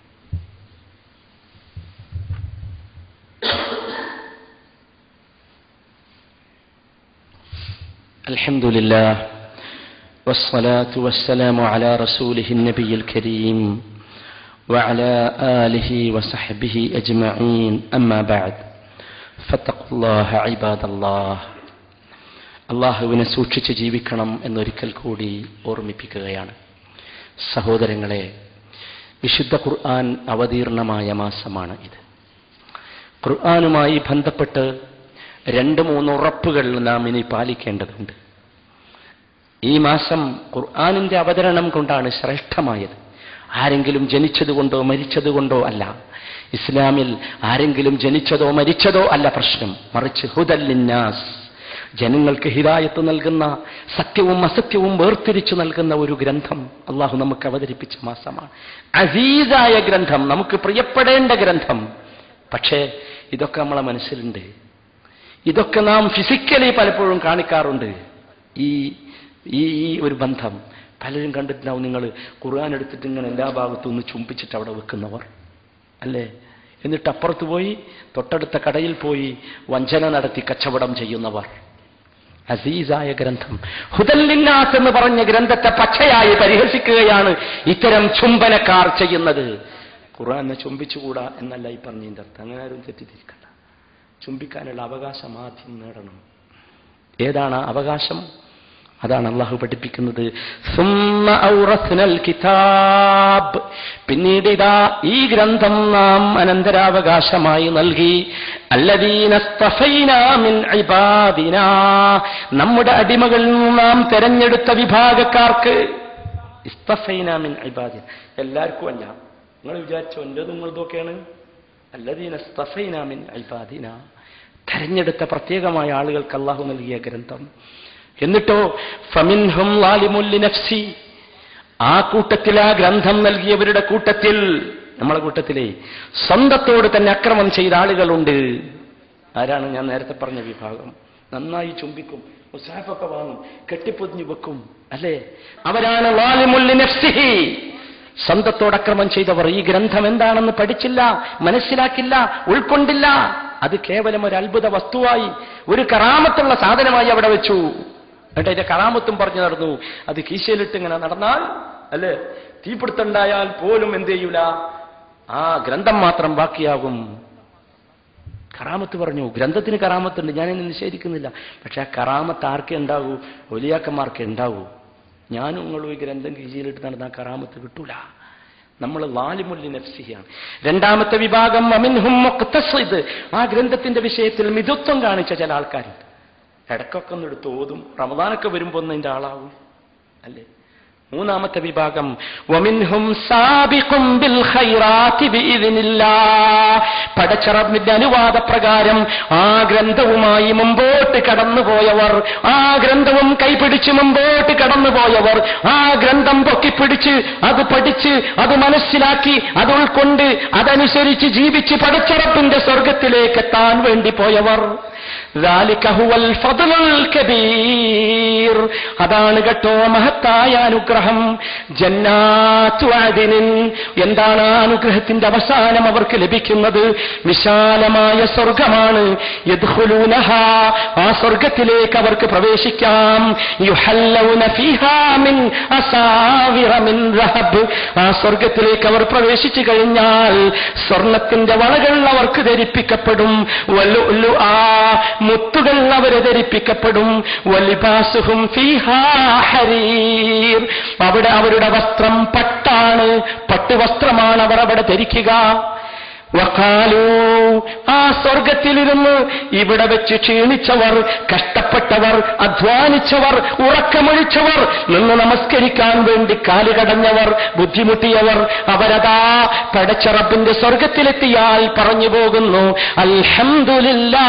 S2: الحمد لله والصلاة والسلام على رسوله النبي الكريم وعلى آله وصحبه أجمعين أما بعد فاتقوا الله عباد الله അള്ളാഹുവിനെ സൂക്ഷിച്ച് ജീവിക്കണം എന്നൊരിക്കൽ കൂടി ഓർമ്മിപ്പിക്കുകയാണ് സഹോദരങ്ങളെ വിശുദ്ധ ഖുർആൻ അവതീർണമായ മാസമാണ് ഇത് ഖുർആനുമായി ബന്ധപ്പെട്ട് രണ്ട് മൂന്ന് ഉറപ്പുകൾ നാം ഇനി പാലിക്കേണ്ടതുണ്ട് ഈ മാസം ഖുർആാനിന്റെ അവതരണം കൊണ്ടാണ് ശ്രേഷ്ഠമായത് ആരെങ്കിലും ജനിച്ചതുകൊണ്ടോ മരിച്ചതുകൊണ്ടോ അല്ല ഇസ്ലാമിൽ ആരെങ്കിലും ജനിച്ചതോ മരിച്ചതോ അല്ല പ്രശ്നം മറിച്ച് ഹുദല്ലിന്നാസ് ജനങ്ങൾക്ക് ഹിദായത്ത് നൽകുന്ന സത്യവും അസത്യവും വേർതിരിച്ചു നൽകുന്ന ഒരു ഗ്രന്ഥം അള്ളാഹു നമുക്ക് അവതരിപ്പിച്ച മാസമാണ് അസീസായ ഗ്രന്ഥം നമുക്ക് പ്രിയപ്പെടേണ്ട ഗ്രന്ഥം പക്ഷേ ഇതൊക്കെ നമ്മളെ മനസ്സിലുണ്ട് ഇതൊക്കെ നാം ഫിസിക്കലി പലപ്പോഴും കാണിക്കാറുണ്ട് ഈ ഈ ഈ ഒരു ബന്ധം പലരും കണ്ടിട്ടുണ്ടാവും നിങ്ങൾ ഖുർആൻ എടുത്തിട്ട് ഇങ്ങനെ എല്ലാ ഭാഗത്തും ഒന്ന് ചുംബിച്ചിട്ട് അവിടെ വെക്കുന്നവർ അല്ലേ എന്നിട്ട് അപ്പുറത്ത് പോയി തൊട്ടടുത്ത കടയിൽ പോയി വഞ്ചന നടത്തി കച്ചവടം ചെയ്യുന്നവർ അസീസായ ഗ്രന്ഥം ഹുദല്ലിന്നാസ് എന്ന് പറഞ്ഞ ഗ്രന്ഥത്തെ പച്ചയായി പരിഹസിക്കുകയാണ് ഇത്തരം ചുംബനക്കാർ ചെയ്യുന്നത് ഖുർആനെ ചുംബിച്ചുകൂടാ എന്നല്ല ഈ പറഞ്ഞതിൻ്റെ അർത്ഥം അങ്ങനെ ആരും തെറ്റിദ്ധരിക്കണ്ട ചുംബിക്കാനുള്ള അവകാശം ആദ്യം നേടണം ഏതാണ് ആ അവകാശം അതാണ് അള്ളാഹു പഠിപ്പിക്കുന്നത് സുമ്മ ഔറസ്നൽ കിതാബ് പിന്നീട് ഇതാ ഈ ഗ്രന്ഥം നാം അനന്തരാവകാശമായി നൽകി അല്ലദീന മിൻ ഇബാദിനാ നമ്മുടെ അടിമകളിൽ നിന്ന് നാം തെരഞ്ഞെടുത്ത വിഭാഗക്കാർക്ക് ഇസ്തഫൈന മിൻ ഇബാദിന എല്ലാവർക്കും അല്ല നിങ്ങൾ വിചാരിച്ചോ എൻ്റെത് നിങ്ങളതൊക്കെയാണ് അല്ലദീന ഇസ്തഫൈന മിൻ ഇബാദിന തെരഞ്ഞെടുത്ത പ്രത്യേകമായ ആളുകൾക്ക് അള്ളാഹു നൽകിയ ഗ്രന്ഥം എന്നിട്ടോ ഫമിൻഹും ലാലിമുല്ലി നഫ്സി ആ കൂട്ടത്തിൽ ആ ഗ്രന്ഥം നൽകിയവരുടെ കൂട്ടത്തിൽ നമ്മളെ കൂട്ടത്തിലെ സ്വന്തത്തോട് തന്നെ അക്രമം ചെയ്ത ആളുകളുണ്ട് ആരാണ് ഞാൻ നേരത്തെ പറഞ്ഞ വിഭാഗം നന്നായി ചുംബിക്കും മുസാഫൊക്കെ വാങ്ങും കെട്ടിപ്പൊതിഞ്ഞു വെക്കും അല്ലേ അവരാണ് ലാലിമുല്ലി നഫ്സിഹി സ്വന്തത്തോട് അക്രമം ചെയ്തവർ ഈ ഗ്രന്ഥം എന്താണെന്ന് പഠിച്ചില്ല മനസ്സിലാക്കില്ല ഉൾക്കൊണ്ടില്ല അത് കേവലം ഒരു അത്ഭുത വസ്തുവായി ഒരു കറാമത്തുള്ള സാധനമായി അവിടെ വെച്ചു എന്നിട്ട് അതിന്റെ കറാമത്തും പറഞ്ഞു നടന്നു അത് കീശയിലിട്ട് ഇങ്ങനെ നടന്നാൽ അല്ലേ തീപിടുത്തുണ്ടായാൽ പോലും എന്ത് ചെയ്യൂല ആ ഗ്രന്ഥം മാത്രം ബാക്കിയാകും കറാമത്ത് പറഞ്ഞു ഗ്രന്ഥത്തിന് കറാമത്തുണ്ട് ഞാനിന്ന് നിഷേധിക്കുന്നില്ല പക്ഷെ ആ കറാമത്ത് ആർക്കേ ഉണ്ടാകൂ ഒലിയാക്കന്മാർക്കേ ഉണ്ടാകൂ ഞാനും നിങ്ങളും ഈ ഗ്രന്ഥം കീശയിലിട്ട് നടന്ന ആ കറാമത്ത് കിട്ടൂല നമ്മൾ ലാലിമുല്ലി നഫ്സിയാണ് രണ്ടാമത്തെ വിഭാഗം അമിൻഹും മുഖ്തസ്വദ് ആ ഗ്രന്ഥത്തിന്റെ വിഷയത്തിൽ മിതത്വം കാണിച്ച ചില ആൾക്കാരുണ്ട് ഇടക്കൊക്കെ ഒന്ന് എടുത്ത് ഓതും റമദാനൊക്കെ വരുമ്പോൾ ഒന്ന് അതിന്റെ ആളാവും അല്ലേ മൂന്നാമത്തെ വിഭാഗം വമിൻഹും സാബിഖും ബിൽ ഖൈറാത്തി ബിഇذനില്ലാഹ് പടച്ചറബിന്റെ അനുവാദ പ്രകാരം ആ ഗ്രന്ഥവുമായി മുമ്പോട്ട് കടന്നുപോയവർ ആ ഗ്രന്ഥവും കൈപിടിച്ച് മുമ്പോട്ട് കടന്നുപോയവർ ആ ഗ്രന്ഥം പൊക്കിപ്പിടിച്ച് അത് പഠിച്ച് അത് മനസ്സിലാക്കി അത് ഉൾക്കൊണ്ട് അതനുസരിച്ച് ജീവിച്ച് പടച്ചറപ്പിന്റെ സ്വർഗത്തിലേക്ക് എത്താൻ വേണ്ടി പോയവർ ذلك هو الفضل الكبير അതാണ് കേട്ടോ മഹത്തായ അനുഗ്രഹം ജന്നാത്തു അദിനിൻ എന്താണ് ആ അനുഗ്രഹത്തിന്റെ അവസാനം അവർക്ക് ലഭിക്കുന്നത് വിശാലമായ സ്വർഗമാണ് യദ്ഖുലൂനഹ ആ സ്വർഗത്തിലേക്ക് അവർക്ക് പ്രവേശിക്കാം യുഹല്ലൗന ഫീഹാ മിൻ അസാവിറ മിൻ റഹബ് ആ സ്വർഗത്തിലേക്ക് അവർ പ്രവേശിച്ചു കഴിഞ്ഞാൽ സ്വർണത്തിന്റെ വളകൾ അവർക്ക് ധരിപ്പിക്കപ്പെടും വലുലു ആ മുത്തുകൾ അവരെ ധരിപ്പിക്കപ്പെടും വലിബാസുഹും ഫീഹാ ഹരീർ അവിടെ അവരുടെ വസ്ത്രം പട്ടാണ് പട്ടുവസ്ത്രമാണ് അവർ അവിടെ ധരിക്കുക വക്കാലു ആ സ്വർഗത്തിലിരുന്ന് ഇവിടെ വെച്ച് ക്ഷീണിച്ചവർ കഷ്ടപ്പെട്ടവർ അധ്വാനിച്ചവർ ഉറക്കമൊഴിച്ചവർ നിന്ന് നമസ്കരിക്കാൻ വേണ്ടി കാലുകടഞ്ഞവർ ബുദ്ധിമുട്ടിയവർ അവരതാ പടച്ചറപ്പിന്റെ സ്വർഗത്തിലെത്തിയാൽ പറഞ്ഞു പോകുന്നു അൽഹംദുലില്ലാ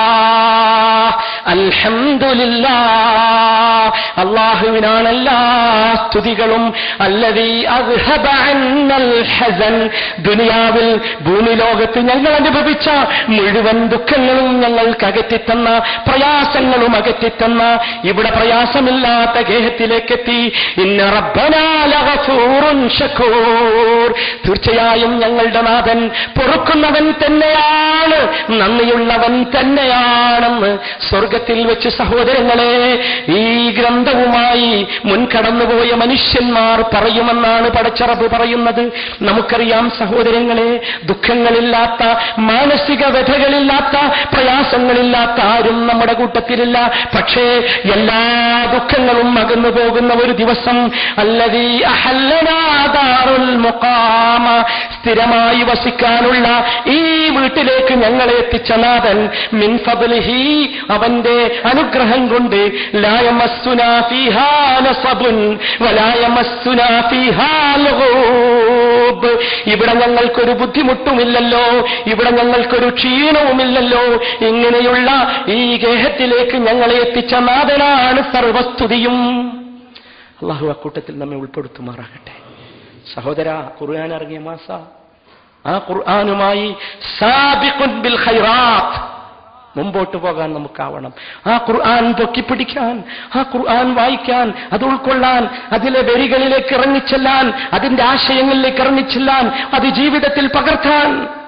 S2: അൽഹംദുലില്ലാ അള്ളാഹുവിനാണ് എല്ലാ സ്തുതികളും അല്ലതീ അദ്ഹബ അന്നൽ ഹസൻ ദുനിയാവിൽ ഭൂമി ലോകത്ത് ഞങ്ങൾ അനുഭവിച്ച മുഴുവൻ ദുഃഖങ്ങളും ഞങ്ങൾക്ക് അകറ്റിത്തന്ന പ്രയാസങ്ങളും അകറ്റിത്തന്ന ഇവിടെ പ്രയാസമില്ലാത്ത ഗേഹത്തിലേക്കെത്തി ഇന്ന റബ്ബനാലൂറുൻ ഷക്കൂർ തീർച്ചയായും ഞങ്ങളുടെ നാഥൻ പൊറുക്കുന്നവൻ തന്നെയാണ് നന്ദിയുള്ളവൻ തന്നെയാണെന്ന് സ്വർഗത്തിൽ വെച്ച് സഹോദരങ്ങളെ ഈ ഗ്രന്ഥവുമായി മുൻകടന്നുപോയ മനുഷ്യന്മാർ പറയുമെന്നാണ് പടച്ചറബ് പറയുന്നത് നമുക്കറിയാം സഹോദരങ്ങളെ ദുഃഖങ്ങളില്ലാത്ത മാനസിക വ്യഥകളില്ലാത്ത പ്രയാസങ്ങളില്ലാത്ത ആരും നമ്മുടെ കൂട്ടത്തിലില്ല പക്ഷേ എല്ലാ ദുഃഖങ്ങളും അകന്നു പോകുന്ന ഒരു ദിവസം അല്ലതീ അഹല്ലനാദാറുൽ മുഖാമ സ്ഥിരമായി വസിക്കാനുള്ള ഈ വീട്ടിലേക്ക് ഞങ്ങളെ എത്തിച്ച നാഥൻ മിൻ ഫദ്ലിഹി അവന്റെ അനുഗ്രഹം കൊണ്ട് ലായമസ്സുനാ ഫീഹാ നസബുൻ വലായമസ്സുനാ ഫീഹാ ലഗൂബ് ഇവിടെ ഞങ്ങൾക്കൊരു ബുദ്ധിമുട്ടുമില്ലല്ലോ ഇവിടെ ഞങ്ങൾക്കൊരു ക്ഷീണവുമില്ലല്ലോ ഇങ്ങനെയുള്ള ഈ ഗേഹത്തിലേക്ക് ഞങ്ങളെ എത്തിച്ച നാഥനാണ് സർവസ്തുതിയും അള്ളാഹു അക്കൂട്ടത്തിൽ നമ്മെ ഉൾപ്പെടുത്തുമാറാകട്ടെ സഹോദര ഖുർആൻ ഇറങ്ങിയ മാസ ആ ഖുർആനുമായി സാബിഖുൻ ബിൽ ഖൈറാത്ത് മുമ്പോട്ട് പോകാൻ നമുക്കാവണം ആ ഖുർആൻ പൊക്കിപ്പിടിക്കാൻ ആ ഖുർആൻ വായിക്കാൻ അത് ഉൾക്കൊള്ളാൻ അതിലെ വരികളിലേക്ക് ഇറങ്ങിച്ചെല്ലാൻ അതിന്റെ ആശയങ്ങളിലേക്ക് ഇറങ്ങിച്ചെല്ലാൻ അത് ജീവിതത്തിൽ പകർത്താൻ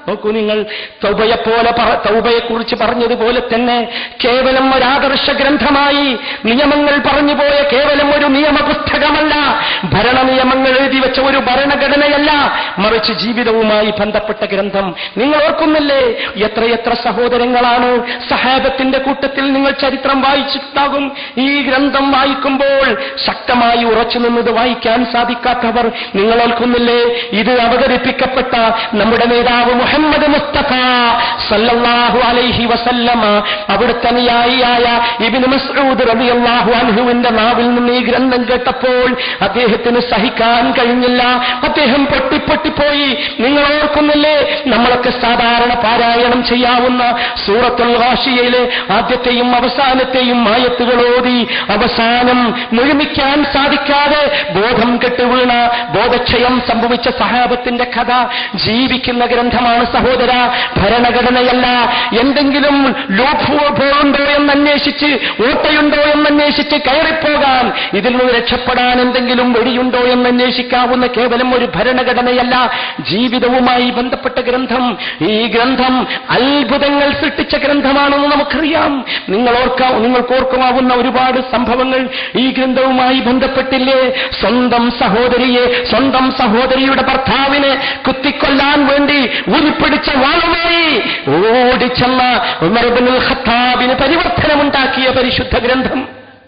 S2: നോക്കൂ നിങ്ങൾ തൗബയെപ്പോലെ തൗബയെക്കുറിച്ച് പറഞ്ഞതുപോലെ തന്നെ കേവലം ഒരു ആദർശ ഗ്രന്ഥമായി നിയമങ്ങൾ പറഞ്ഞുപോയ കേവലം ഒരു നിയമപുസ്തകമല്ല ഭരണ നിയമങ്ങൾ എഴുതി വെച്ച ഒരു ഭരണഘടനയല്ല മറിച്ച് ജീവിതവുമായി ബന്ധപ്പെട്ട ഗ്രന്ഥം നിങ്ങൾ ഓർക്കുന്നില്ലേ എത്രയെത്ര സഹോദരങ്ങളാണ് സഹാബത്തിന്റെ കൂട്ടത്തിൽ നിങ്ങൾ ചരിത്രം വായിച്ചിട്ടുണ്ടാകും ഈ ഗ്രന്ഥം വായിക്കുമ്പോൾ ശക്തമായി ഉറച്ചു നിന്നത് വായിക്കാൻ സാധിക്കാത്തവർ നിങ്ങൾ ഓർക്കുന്നില്ലേ ഇത് അവതരിപ്പിക്കപ്പെട്ട നമ്മുടെ നേതാവ് മുഹമ്മദ് മുസ്തഫ സല്ലല്ലാഹു അലൈഹി വസല്ലമ അവിടുത്തെ അനുയായിയായ ഇബ്നു മസ്ഊദ് റളിയല്ലാഹു അൻഹുവിന്റെ നാവിൽ നിന്ന് ഈ ഗ്രന്ഥം കേട്ടപ്പോൾ അദ്ദേഹത്തിന് സഹിക്കാൻ കഴിഞ്ഞില്ല അദ്ദേഹം പൊട്ടിപ്പൊട്ടിപ്പോയി നിങ്ങൾ ഓർക്കുന്നില്ലേ നമ്മളൊക്കെ സാധാരണ പാരായണം ചെയ്യാവുന്ന സൂറത്തുൽ ഹാഷിയയിലെ ആദ്യത്തെയും അവസാനത്തെയും ആയത്തുകൾ ഓതി അവസാനം മുഴുമിക്കാൻ സാധിക്കാതെ ബോധം കെട്ടുവീണ ബോധക്ഷയം സംഭവിച്ച സഹാബത്തിന്റെ കഥ ജീവിക്കുന്ന ഗ്രന്ഥമാണ് സഹോദര ഭരണഘടനയല്ല എന്തെങ്കിലും ലോഭുണ്ടോ എന്നന്വേഷിച്ച് ഓട്ടയുണ്ടോ എന്നന്വേഷിച്ച് കയറിപ്പോകാൻ ഇതിൽ നിന്ന് രക്ഷപ്പെടാൻ എന്തെങ്കിലും വെടിയുണ്ടോ എന്നന്വേഷിക്കാവുന്ന കേവലം ഒരു ഭരണഘടനയല്ല ജീവിതവുമായി ബന്ധപ്പെട്ട ഗ്രന്ഥം ഈ ഗ്രന്ഥം അത്ഭുതങ്ങൾ സൃഷ്ടിച്ച ഗ്രന്ഥമാണെന്ന് നമുക്കറിയാം നിങ്ങൾ ഓർക്കാം നിങ്ങൾക്ക് ഓർക്കാവുന്ന ഒരുപാട് സംഭവങ്ങൾ ഈ ഗ്രന്ഥവുമായി ബന്ധപ്പെട്ടില്ലേ സ്വന്തം സഹോദരിയെ സ്വന്തം സഹോദരിയുടെ ഭർത്താവിനെ കുത്തിക്കൊല്ലാൻ വേണ്ടി ഉരുപ്പിടിച്ച വാളുമായി ഓടിച്ചെന്ന ഉമർബിനുൽ ഖത്താബിന് പരിവർത്തനമുണ്ടാക്കിയ പരിശുദ്ധ ഗ്രന്ഥം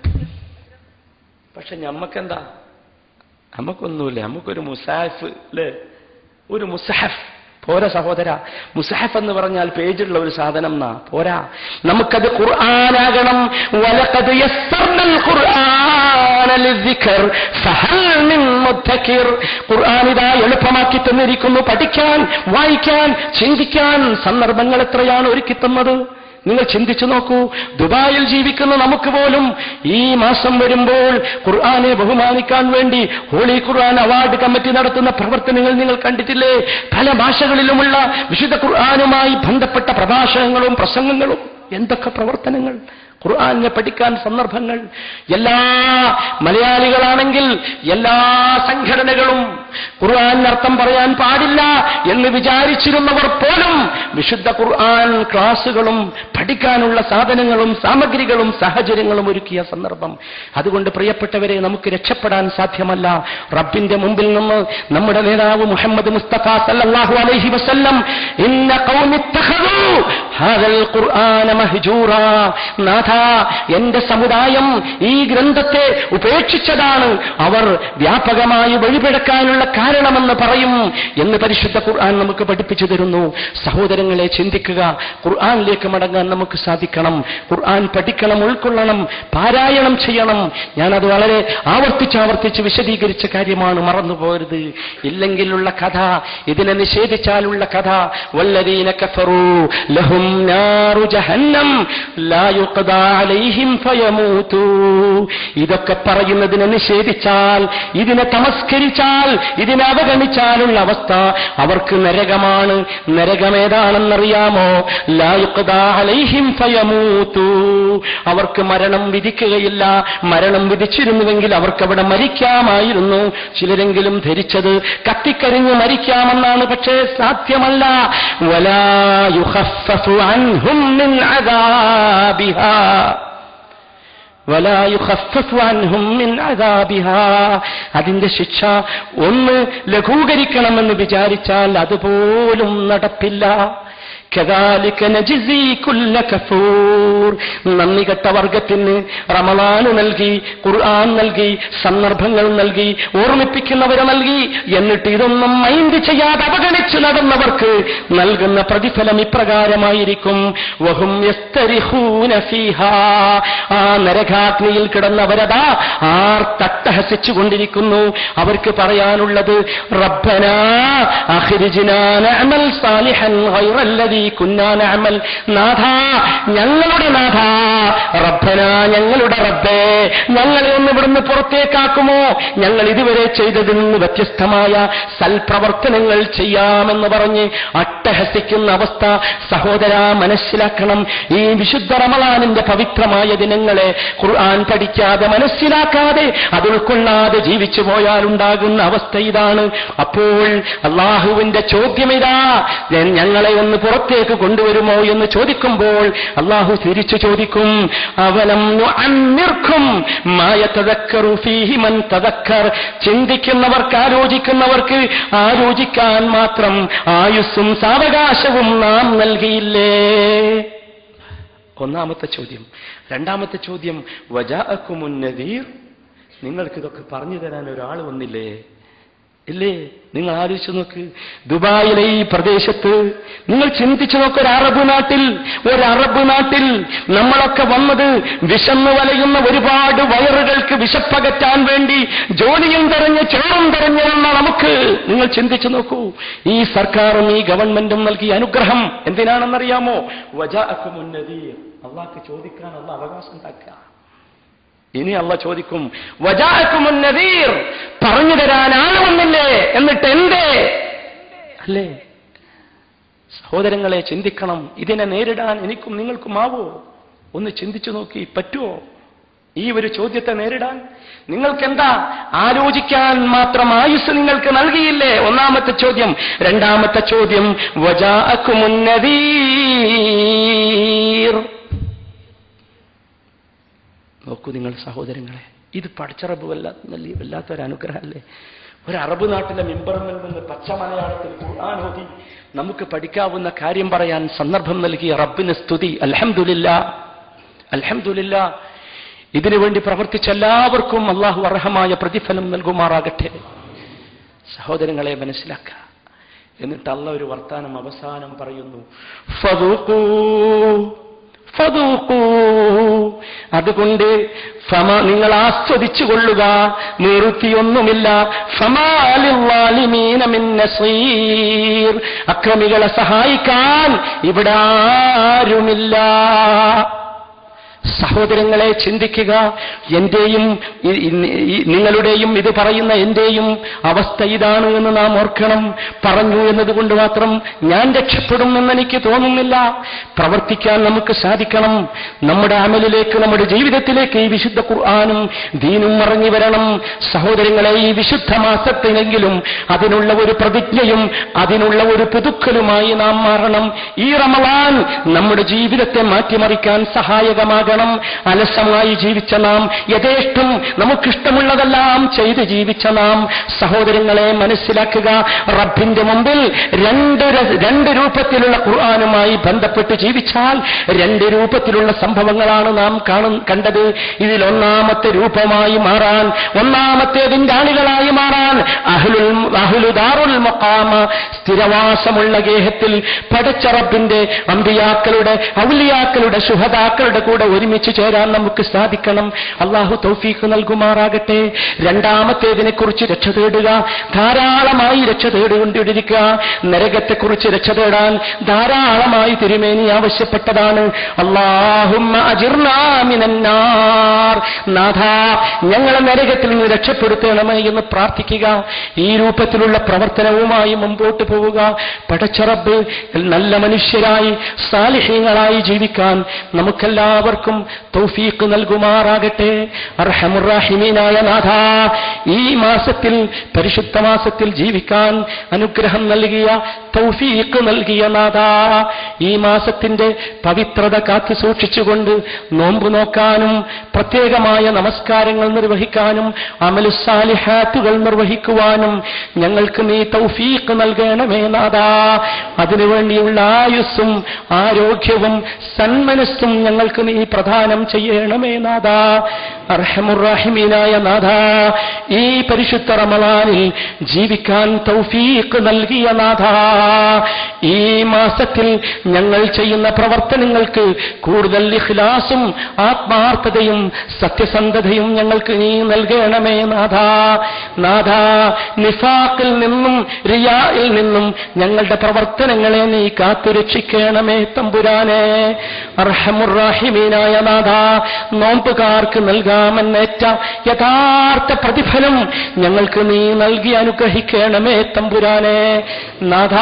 S2: പക്ഷെ ഞമ്മക്കെന്താ നമുക്കൊന്നുമില്ല നമുക്കൊരു മുസാഫ് അല്ലേ ഒരു മുസാഫ് പോരാ സഹോദര മുസാഫ് എന്ന് പറഞ്ഞാൽ പേജുള്ള ഒരു സാധനം എന്നാ പോരാ നമുക്കത് ഖുർആനാകണം വലഖദ് യസ്സർനൽ ഖുർആന ലിദ്ദിക്ർ ഫഹൽ മിൻ മുദ്ദക്കിർ ഖുർആൻ ഇതാ എളുപ്പമാക്കി തന്നിരിക്കുന്നു പഠിക്കാൻ വായിക്കാൻ ചിന്തിക്കാൻ സന്ദർഭങ്ങൾ എത്രയാണ് ഒരുക്കി തന്നത് നിങ്ങൾ ചിന്തിച്ചു നോക്കൂ ദുബായിൽ ജീവിക്കുന്ന നമുക്ക് പോലും ഈ മാസം വരുമ്പോൾ ഖുർആനെ ബഹുമാനിക്കാൻ വേണ്ടി ഹോളി ഖുർആൻ അവാർഡ് കമ്മിറ്റി നടത്തുന്ന പ്രവർത്തനങ്ങൾ നിങ്ങൾ കണ്ടിട്ടില്ലേ പല ഭാഷകളിലുമുള്ള വിശുദ്ധ ഖുർആനുമായി ബന്ധപ്പെട്ട പ്രഭാഷണങ്ങളും പ്രസംഗങ്ങളും എന്തൊക്കെ പ്രവർത്തനങ്ങൾ ഖുർആാനിനെ പഠിക്കാൻ സന്ദർഭങ്ങൾ എല്ലാ മലയാളികളാണെങ്കിൽ എല്ലാ സംഘടനകളും ഖുർആാനിന് അർത്ഥം പറയാൻ പാടില്ല എന്ന് വിചാരിച്ചിരുന്നവർ പോലും വിശുദ്ധ ഖുർആൻ ക്ലാസുകളും പഠിക്കാനുള്ള സാധനങ്ങളും സാമഗ്രികളും സാഹചര്യങ്ങളും ഒരുക്കിയ സന്ദർഭം അതുകൊണ്ട് പ്രിയപ്പെട്ടവരെ നമുക്ക് രക്ഷപ്പെടാൻ സാധ്യമല്ല റബ്ബിന്റെ മുമ്പിൽ നിന്ന് നമ്മുടെ നേതാവ് മുഹമ്മദ് മുസ്തഫ സല്ലല്ലാഹു അലൈഹി വസല്ലം ഇന്ന ഖൗമി ഇത്തഖദൂ ഹാദൽ ഖുർആന മഹ്ജൂറാ നാഥ എന്റെ സമുദായം ഈ ഗ്രന്ഥത്തെ ഉപേക്ഷിച്ചതാണ് അവർ വ്യാപകമായി വഴിപിഴക്കാനുള്ള കാരണമെന്ന് പറയും എന്ന് പരിശുദ്ധ ഖുർആൻ നമുക്ക് പഠിപ്പിച്ചു തരുന്നു സഹോദരങ്ങളെ ചിന്തിക്കുക ഖുർആനിലേക്ക് മടങ്ങാൻ നമുക്ക് സാധിക്കണം ഖുർആൻ പഠിക്കണം ഉൾക്കൊള്ളണം പാരായണം ചെയ്യണം ഞാനത് വളരെ ആവർത്തിച്ച് ആവർത്തിച്ച് വിശദീകരിച്ച കാര്യമാണ് മറന്നുപോകരുത് ഇല്ലെങ്കിലുള്ള കഥ ഇതിനെ നിഷേധിച്ചാലുള്ള കഥ വല്ലദീന കഫറൂ ലഹും നാറു ജഹന്നം ലാ യുഖ്ദാ അലൈഹിം ഫയമൂതു ഇതൊക്കെ പറയുന്നതിനെ നിഷേധിച്ചാൽ ഇതിനെ തമസ്കരിച്ചാൽ ഇതിനെ അവഗണിച്ചാലുള്ള അവസ്ഥ അവർക്ക് നരകമാണ് നരകമേതാണെന്നറിയാമോ ലാ യുഖ്ദാ അലൈഹിം ഫയമൂതു അവർക്ക് മരണം വിധിക്കുകയില്ല മരണം വിധിച്ചിരുന്നുവെങ്കിൽ അവർക്ക് അവിടെ മരിക്കാമായിരുന്നു ചിലരെങ്കിലും ധരിച്ചത് കത്തിക്കരിഞ്ഞ് മരിക്കാമെന്നാണ് പക്ഷേ സാധ്യമല്ല വലാ യുഖഫഫു അൻഹും മിൻ അദാബിഹാ ولا يخفف عنهم من عذابها അതിന്റെ ശിക്ഷ ഒന്ന് ലഘൂകരിക്കണമെന്ന് വിചാരിച്ചാൽ അതുപോലും നടപ്പില്ല كذلك نجزي كل كفور നന്ദി കെട്ട വർഗത്തിന് റമലാന് നൽകി ഖുർആൻ നൽകി സന്ദർഭങ്ങൾ നൽകി ഓർമ്മിപ്പിക്കുന്നവരെ നൽകി എന്നിട്ട് ഇതൊന്നും മൈൻഡ് ചെയ്യാതെ അവഗണിച്ചു നടന്നവർക്ക് നൽകുന്ന പ്രതിഫലം ഇപ്രകാരമായിരിക്കും വഹും യസ്തരിഹൂന ഫീഹാ ആ നരകാഗ്നിയിൽ കിടന്നവരതാ ആർ തട്ടഹസിച്ചു കൊണ്ടിരിക്കുന്നു അവർക്ക് പറയാനുള്ളത് റബ്ബനാ അഖ്രിജ്നാ നഅമൽ സാലിഹൻ ഗൈറല്ലദീ കുന്നാ നഅമൽ നാഥ ഞങ്ങളുടെ നാഥ റബ്ബന ഞങ്ങളുടെ റബ്ബേ ഞങ്ങളെ ഒന്ന് ഇവിടുന്ന് പുറത്തേക്കാക്കുമോ ഞങ്ങൾ ഇതുവരെ ചെയ്തതിൽ നിന്ന് വ്യത്യസ്തമായ സൽപ്രവർത്തനങ്ങൾ ചെയ്യാമെന്ന് പറഞ്ഞ് അട്ടഹസിക്കുന്ന അവസ്ഥ സഹോദര മനസ്സിലാക്കണം ഈ വിശുദ്ധ റമളാനിന്റെ പവിത്രമായ ദിനങ്ങളെ ഖുർആൻ പഠിക്കാതെ മനസ്സിലാക്കാതെ അത് ഉൾക്കൊള്ളാതെ ജീവിച്ചു പോയാൽ ഉണ്ടാകുന്ന അവസ്ഥ ഇതാണ് അപ്പോൾ അള്ളാഹുവിന്റെ ചോദ്യം ഇതാ ഞാൻ- ഞങ്ങളെ ഒന്ന് പുറത്തേക്ക് കൊണ്ടുവരുമോ എന്ന് ചോദിക്കുമ്പോൾ അള്ളാഹു തിരിച്ചു ചോദിക്കും അവലം നുഅമ്മിർക്കും മാ യതദക്കറു ഫീഹി മൻ തദക്കർ ചിന്തിക്കുന്നവർക്ക് ആലോചിക്കുന്നവർക്ക് ആലോചിക്കാൻ മാത്രം ആയുസ്സും സാവകാശവും നാം നൽകിയില്ലേ ഒന്നാമത്തെ ചോദ്യം രണ്ടാമത്തെ ചോദ്യം വജാഅക്കുമുന്നദീർ നിങ്ങൾക്കിതൊക്കെ പറഞ്ഞു തരാൻ ഒരാൾ വന്നില്ലേ ഇല്ലേ നിങ്ങൾ ആലോചിച്ചു നോക്ക് ദുബായിലെ ഈ പ്രദേശത്ത് നിങ്ങൾ ചിന്തിച്ചു നോക്ക് ഒരു അറബ് നാട്ടിൽ ഒരു അറബ് നാട്ടിൽ നമ്മളൊക്കെ വന്നത് വിശന്നു വലയുന്ന ഒരുപാട് വയറുകൾക്ക് വിശപ്പകറ്റാൻ വേണ്ടി ജോലിയും തെരഞ്ഞ് ചോറും തെരഞ്ഞു വന്ന നമുക്ക് നിങ്ങൾ ചിന്തിച്ചു നോക്കൂ ഈ സർക്കാരും ഈ ഗവൺമെന്റും നൽകിയ അനുഗ്രഹം എന്തിനാണെന്നറിയാമോ വജാഅക്കുമുന്നദീർ അള്ളാഹ്ക്ക് ചോദിക്കാൻ അള്ള അവകാശം ഉണ്ടാക്കുക ഇനി അള്ള ചോദിക്കും വജാക്കുമുന്നതീർ പറഞ്ഞു തരാൻ ആള് വന്നില്ലേ എന്നിട്ട് എന്തേ അല്ലേ സഹോദരങ്ങളെ ചിന്തിക്കണം ഇതിനെ നേരിടാൻ എനിക്കും നിങ്ങൾക്കും ആവോ ഒന്ന് ചിന്തിച്ചു നോക്കി പറ്റുമോ ഈ ഒരു ചോദ്യത്തെ നേരിടാൻ നിങ്ങൾക്കെന്താ ആലോചിക്കാൻ മാത്രം ആയുസ് നിങ്ങൾക്ക് നൽകിയില്ലേ ഒന്നാമത്തെ ചോദ്യം രണ്ടാമത്തെ ചോദ്യം വജാക്കുമുന്നതീർ നോക്കൂ നിങ്ങൾ സഹോദരങ്ങളെ ഇത് പടച്ചറബ് വല്ല നല്ല വല്ലാത്തൊരു അനുഗ്രഹമല്ലേ ഒരു അറബ് നാട്ടിലെ മിമ്പറമ്മിൽ നിന്ന് പച്ച മലയാളത്തിൽ ഖുർആൻ ഓതി നമുക്ക് പഠിക്കാവുന്ന കാര്യം പറയാൻ സന്ദർഭം നൽകിയ റബ്ബിന് സ്തുതി അൽഹംദുലില്ല അൽഹംദുലില്ല ഇതിനു വേണ്ടി പ്രവർത്തിച്ച എല്ലാവർക്കും അള്ളാഹു അർഹമായ പ്രതിഫലം നൽകുമാറാകട്ടെ സഹോദരങ്ങളെ മനസ്സിലാക്കുക എന്നിട്ട് അല്ല ഒരു വർത്താനം അവസാനം പറയുന്നു ഫദൂഖൂ ഫദൂഖൂ. അതുകൊണ്ട് ഫമ നിങ്ങൾ ആസ്വദിച്ചു കൊള്ളുക നിർത്തിയൊന്നുമില്ല ഫമാലിവാലിമീന മിൻ നസീർ. അക്രമികളെ സഹായിക്കാൻ ഇവിടെ ആരുമില്ല സഹോദരങ്ങളെ ചിന്തിക്കുക എന്റെയും ഈ- ഈ- ഈ- നിങ്ങളുടെയും ഇത് പറയുന്ന എന്റെയും അവസ്ഥ ഇതാണ് എന്ന് നാം ഓർക്കണം പറഞ്ഞു എന്നതുകൊണ്ട് മാത്രം ഞാൻ രക്ഷപ്പെടും എന്ന് എനിക്ക് തോന്നുന്നില്ല പ്രവർത്തിക്കാൻ നമുക്ക് സാധിക്കണം നമ്മുടെ അമലിലേക്ക് നമ്മുടെ ജീവിതത്തിലേക്ക് ഈ വിശുദ്ധ ഖുർആാനും ദീനും മറഞ്ഞു വരണം സഹോദരങ്ങളെ ഈ വിശുദ്ധ മാസത്തിനെങ്കിലും അതിനുള്ള ഒരു പ്രതിജ്ഞയും അതിനുള്ള ഒരു പുതുക്കലുമായി നാം മാറണം ഈ റമളാൻ നമ്മുടെ ജീവിതത്തെ മാറ്റിമറിക്കാൻ സഹായകമാകണം അലസമായി ജീവിച്ച നാം യഥേഷ്ടം നമുക്കിഷ്ടമുള്ളതെല്ലാം ചെയ്ത് ജീവിച്ച നാം സഹോദരങ്ങളെ മനസ്സിലാക്കുക റബ്ബിന്റെ മുമ്പിൽ രണ്ട് ര- രണ്ട് രൂപത്തിലുള്ള ഖുർആാനുമായി ബന്ധപ്പെട്ട് ജീവിച്ചാൽ രണ്ട് രൂപത്തിലുള്ള സംഭവങ്ങളാണ് നാം കാണും കണ്ടത് ഇതിൽ ഒന്നാമത്തെ രൂപമായി മാറാൻ ഒന്നാമത്തേതിന്റെ ആളുകളായി മാറാൻ അഹ്ലുൽ അഹ്ലുദാറുൽ മഖാമ സ്ഥിരവാസമുള്ള ഗേഹത്തിൽ പടച്ച റബ്ബിന്റെ അമ്പിയാക്കളുടെ ഔലിയാക്കളുടെ ശുഹദാക്കളുടെ കൂടെ ഒരുമിച്ച് ചേരാൻ നമുക്ക് സാധിക്കണം അള്ളാഹു തൗഫീഖ് നൽകുമാറാകട്ടെ രണ്ടാമത്തേതിനെ കുറിച്ച് രക്ഷ തേടുക ധാരാളമായി രക്ഷ തേടുകൊണ്ടിരിക്കുക നരകത്തെക്കുറിച്ച് രക്ഷ തേടാൻ ധാരാളമായി തിരുമേനി ആവശ്യപ്പെട്ടതാണ് അള്ളാഹുമ്മ അജിർനാ മിനന്നാർ നാഥ ഞങ്ങളെ നരകത്തിൽ നിന്ന് രക്ഷപ്പെടുത്തണമേ എന്ന് പ്രാർത്ഥിക്കുക ഈ രൂപത്തിലുള്ള പ്രവർത്തനവുമായി മുമ്പോട്ട് പോവുക പടച്ചറബ് നല്ല മനുഷ്യരായി സാലിഹ്യങ്ങളായി ജീവിക്കാൻ നമുക്കെല്ലാവർക്കും തൗഫീഖ് നൽകുമാറാകട്ടെ അർഹമുറാഹിമീനായ നാഥ ഈ മാസത്തിൽ പരിശുദ്ധ മാസത്തിൽ ജീവിക്കാൻ അനുഗ്രഹം നൽകിയ തൗഫീഖ് നൽകിയ നാഥ ഈ മാസത്തിന്റെ പവിത്രത കാത്തു സൂക്ഷിച്ചുകൊണ്ട് നോമ്പ് നോക്കാനും പ്രത്യേകമായ നമസ്കാരങ്ങൾ നിർവഹിക്കാനും അമലുസാലിഹാത്തുകൾ നിർവഹിക്കുവാനും ഞങ്ങൾക്ക് നീ തൗഫീഖ് നൽകണമേ നാഥാ അതിനുവേണ്ടിയുള്ള ആയുസ്സും ആരോഗ്യവും സന്മനസ്സും ഞങ്ങൾക്ക് നീ പ്രദാനം ചെയ്യണമേ നാഥാ അർഹമുറാഹിമീനായ നാഥ ഈ പരിശുദ്ധ റമളാനിൽ ജീവിക്കാൻ തൗഫീഖ് നൽകിയ നാഥ ഈ മാസത്തിൽ ഞങ്ങൾ ചെയ്യുന്ന പ്രവർത്തനങ്ങൾക്ക് കൂടുതൽ ഇഖ്ലാസും ആത്മാർത്ഥതയും സത്യസന്ധതയും ഞങ്ങൾക്ക് നീ നൽകണമേ നാഥ നാഥ നിഫാക്കിൽ നിന്നും റിയായിൽ നിന്നും ഞങ്ങളുടെ പ്രവർത്തനങ്ങളെ നീ കാത്തുരക്ഷിക്കണമേ തമ്പുരാനെ അർഹമുറാഹിമീനായ നാഥ നോമ്പുകാർക്ക് നൽകാമെന്നേറ്റ യഥാർത്ഥ പ്രതിഫലം ഞങ്ങൾക്ക് നീ നൽകി അനുഗ്രഹിക്കണമേ തമ്പുരാനെ നാഥ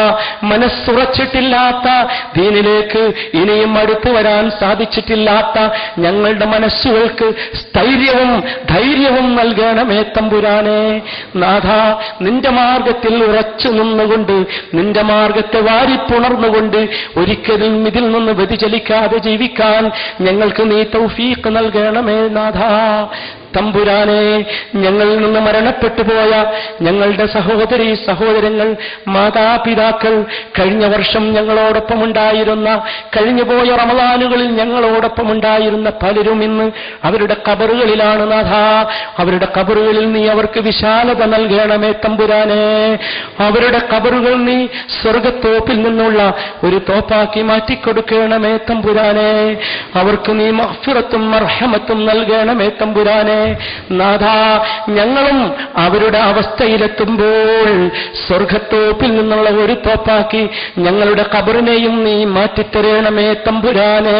S2: മനസ്സുറച്ചിട്ടില്ലാത്ത ദീനിലേക്ക് ഇനിയും അടുത്തു വരാൻ സാധിച്ചിട്ടില്ലാത്ത ഞങ്ങളുടെ മനസ്സുകൾക്ക് സ്ഥൈര്യവും ധൈര്യവും നൽകണമേ തമ്പുരാനെ നാഥ നിന്റെ മാർഗത്തിൽ ഉറച്ചു നിന്നുകൊണ്ട് നിന്റെ മാർഗത്തെ വാരിപ്പുണർന്നുകൊണ്ട് ഒരിക്കലും ഇതിൽ നിന്ന് വ്യതിചലിക്കാതെ ജീവിക്കാൻ ഞങ്ങൾക്ക് നീ തൗഫീഖ് നൽകണമേ നാഥ തമ്പുരാനെ ഞങ്ങളിൽ നിന്ന് മരണപ്പെട്ടു പോയ ഞങ്ങളുടെ സഹോദരി സഹോദരങ്ങൾ മാതാപിതാക്കൾ കഴിഞ്ഞ വർഷം ഞങ്ങളോടൊപ്പം ഉണ്ടായിരുന്ന കഴിഞ്ഞുപോയ റമദാനുകളിൽ ഞങ്ങളോടൊപ്പം ഉണ്ടായിരുന്ന പലരും ഇന്ന് അവരുടെ കബറുകളിലാണ് നാഥ അവരുടെ കബറുകളിൽ നീ അവർക്ക് വിശാലത നൽകണമേ തമ്പുരാനെ അവരുടെ കബറുകൾ നീ സ്വർഗത്തോപ്പിൽ നിന്നുള്ള ഒരു തോപ്പാക്കി മാറ്റിക്കൊടുക്കണമേ തമ്പുരാനെ അവർക്ക് നീ മഹ്ഫിറത്തും മർഹമത്തും നൽകണമേ തമ്പുരാനെ നാഥ ഞങ്ങളും അവരുടെ അവസ്ഥയിലെത്തുമ്പോൾ സ്വർഗത്തോപ്പിൽ നിന്നുള്ള ഒരു തോപ്പാക്കി ഞങ്ങളുടെ കബറിനെയും നീ മാറ്റിത്തരണമേ തമ്പുരാനെ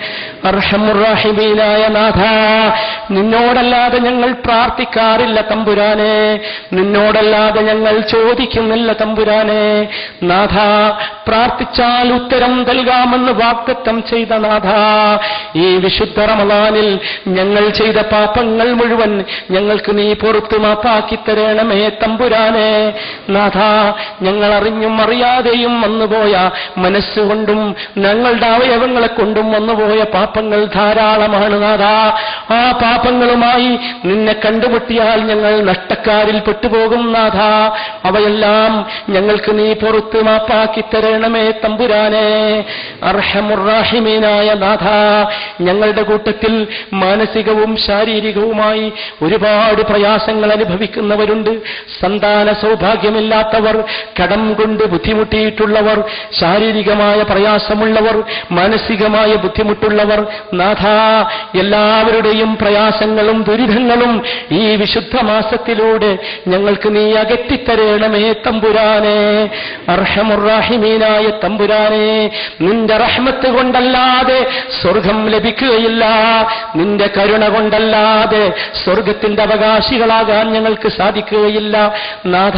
S2: അർഹമുറാഹിമീനായ നാഥ നിന്നോടല്ലാതെ ഞങ്ങൾ പ്രാർത്ഥിക്കാറില്ല തമ്പുരാനെ നിന്നോടല്ലാതെ ഞങ്ങൾ ചോദിക്കുന്നില്ല തമ്പുരാനെ നാഥ പ്രാർത്ഥിച്ചാൽ ഉത്തരം നൽകാമെന്ന് വാഗ്ദത്തം ചെയ്ത നാഥ ഈ വിശുദ്ധ റമദാനിൽ ഞങ്ങൾ ചെയ്ത പാപങ്ങൾ മുഴുവൻ ഞങ്ങൾക്ക് നീ പുറത്തു മാപ്പാക്കി തരണമേ തമ്പുരാനെ നാഥ ഞങ്ങൾ അറിഞ്ഞും അറിയാതെയും വന്നുപോയ മനസ്സുകൊണ്ടും ഞങ്ങളുടെ അവയവങ്ങളെ കൊണ്ടും വന്നുപോയ പാപങ്ങൾ ധാരാളമാണ് നാഥ ആ പാപങ്ങളുമായി നിന്നെ കണ്ടുമുട്ടിയാൽ ഞങ്ങൾ നഷ്ടക്കാരിൽ പെട്ടുപോകും നാഥ അവയെല്ലാം ഞങ്ങൾക്ക് നീ പുറത്ത് മാപ്പാക്കി തരണമേ തമ്പുരാനെ അർഹമുറാഹിമീനായ നാഥ ഞങ്ങളുടെ കൂട്ടത്തിൽ മാനസികവും ശാരീരികവുമായി ഒരുപാട് പ്രയാസങ്ങൾ അനുഭവിക്കുന്നവരുണ്ട് സന്താന സൗഭാഗ്യമില്ലാത്തവർ കടം കൊണ്ട് ബുദ്ധിമുട്ടിയിട്ടുള്ളവർ ശാരീരികമായ പ്രയാസമുള്ളവർ മാനസികമായ ബുദ്ധിമുട്ടുള്ളവർ നാഥ എല്ലാവരുടെയും പ്രയാസങ്ങളും ദുരിതങ്ങളും ഈ വിശുദ്ധ മാസത്തിലൂടെ ഞങ്ങൾക്ക് നീ അകറ്റിത്തരേണമേ തമ്പുരാനെ അർഹമുറാഹിമീനായ തമ്പുരാനെ നിന്റെ റഹ്മത്ത് കൊണ്ടല്ലാതെ സ്വർഗം ലഭിക്കുകയില്ല നിന്റെ കരുണ കൊണ്ടല്ലാതെ സ്വർഗത്തിന്റെ അവകാശികളാകാൻ ഞങ്ങൾക്ക് സാധിക്കുകയില്ല നാഥ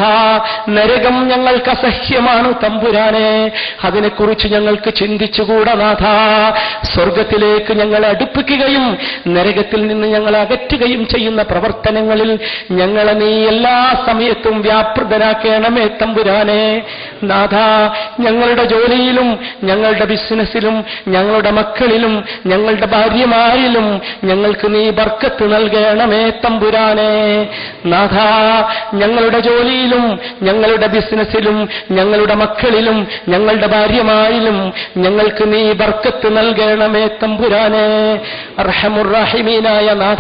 S2: നരകം ഞങ്ങൾക്ക് അസഹ്യമാണ് തമ്പുരാനെ അതിനെക്കുറിച്ച് ഞങ്ങൾക്ക് ചിന്തിച്ചുകൂടാ നാഥ സ്വർഗത്തിലേക്ക് ഞങ്ങളെ അടുപ്പിക്കുകയും നരകത്തിൽ നിന്ന് ഞങ്ങളെ അകറ്റുകയും ചെയ്യുന്ന പ്രവർത്തനങ്ങളിൽ ഞങ്ങളെ നീ എല്ലാ സമയത്തും വ്യാപൃതരാക്കണമേ തമ്പുരാനെ നാഥ ഞങ്ങളുടെ ജോലിയിലും ഞങ്ങളുടെ ബിസിനസ്സിലും ഞങ്ങളുടെ മക്കളിലും ഞങ്ങളുടെ ഭാര്യമാരിലും ഞങ്ങൾക്ക് നീ ബർക്കത്ത് നൽകണമേ തമ്പുരാനെ നാഥ ഞങ്ങളുടെ ജോലിയിലും ഞങ്ങളുടെ ബിസിനസ്സിലും ഞങ്ങളുടെ മക്കളിലും ഞങ്ങളുടെ ഭാര്യമാരിലും ഞങ്ങൾക്ക് നീ ബർക്കത്ത് നൽകണമേ തമ്പുരാനെ അർഹമുറാഹിമീനായ നാഥ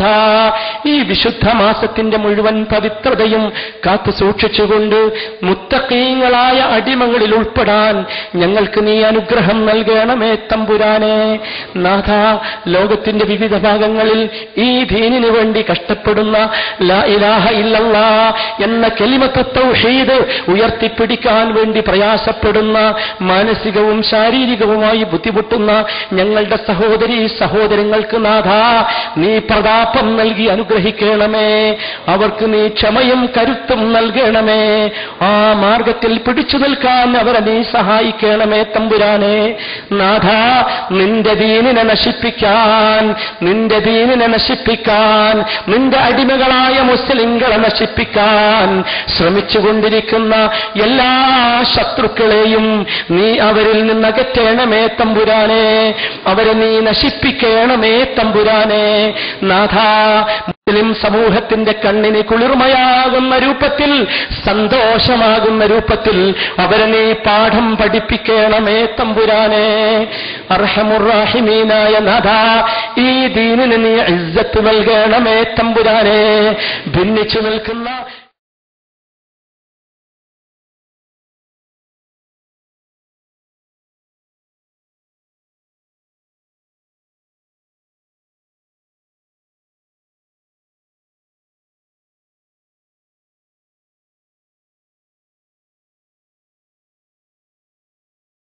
S2: ഈ വിശുദ്ധ മാസത്തിന്റെ മുഴുവൻ പവിത്രതയും കാത്തു സൂക്ഷിച്ചുകൊണ്ട് മുത്തക്കീങ്ങളായ അടിമകളിൽ ഉൾപ്പെടാൻ ഞങ്ങൾക്ക് നീ അനുഗ്രഹം നൽകണമേ തമ്പുരാനെ നാഥ ലോകത്തിന്റെ വിവിധ ഭാഗങ്ങളിൽ ഈ ദീനിനു വേണ്ടി കഷ്ടപ്പെടുന്ന ലാ ഇലാഹ ഇല്ലല്ലാ എന്ന കെലിമത്ത് തൗഹീദ് ഉയർത്തിപ്പിടിക്കാൻ വേണ്ടി പ്രയാസപ്പെടുന്ന മാനസികവും ശാരീരികവുമായി ബുദ്ധിമുട്ടുന്ന ഞങ്ങളുടെ സഹോദരി സഹോദരങ്ങൾക്ക് നാഥ നീ പ്രതാപം നൽകി അനുഗ്രഹിക്കണമേ അവർക്ക് നീ ക്ഷമയും കരുത്തും നൽകണമേ ആ മാർഗത്തിൽ പിടിച്ചു നിൽക്കാൻ അവരെ നീ സഹായിക്കണമേ തമ്പുരാനെ നാഥ നിന്റെ ദീനിനെ നശിപ്പിക്കാൻ നിന്റെ ദീനിനെ നശിപ്പിക്കാൻ നിന്റെ അടിമകളായ മുസ്ലിങ്ങളെ നശിപ്പിക്കാൻ ശ്രമിച്ചുകൊണ്ടിരിക്കുന്ന എല്ലാ ശത്രുക്കളെയും നീ അവരിൽ നിന്ന് അകറ്റണമേ തമ്പുരാനെ അവരെ നീ നശിപ്പിക്കണമേ തമ്പുരാനെ നാഥ മുസ്ലിം സമൂഹത്തിന്റെ കണ്ണിന് കുളിർമയാകുന്ന രൂപത്തിൽ സന്തോഷമാകുന്ന രൂപത്തിൽ അവരെ നീ പാഠം പഠിപ്പിക്കണമേ തമ്പുരാനെ അർഹമുറാഹിമീനായ നാഥ ഈ ദീനിന് നീ ഇജ്ജത്ത് നൽകണമേ തമ്പുരാനെ ഭിന്നിച്ചു നിൽക്കുന്ന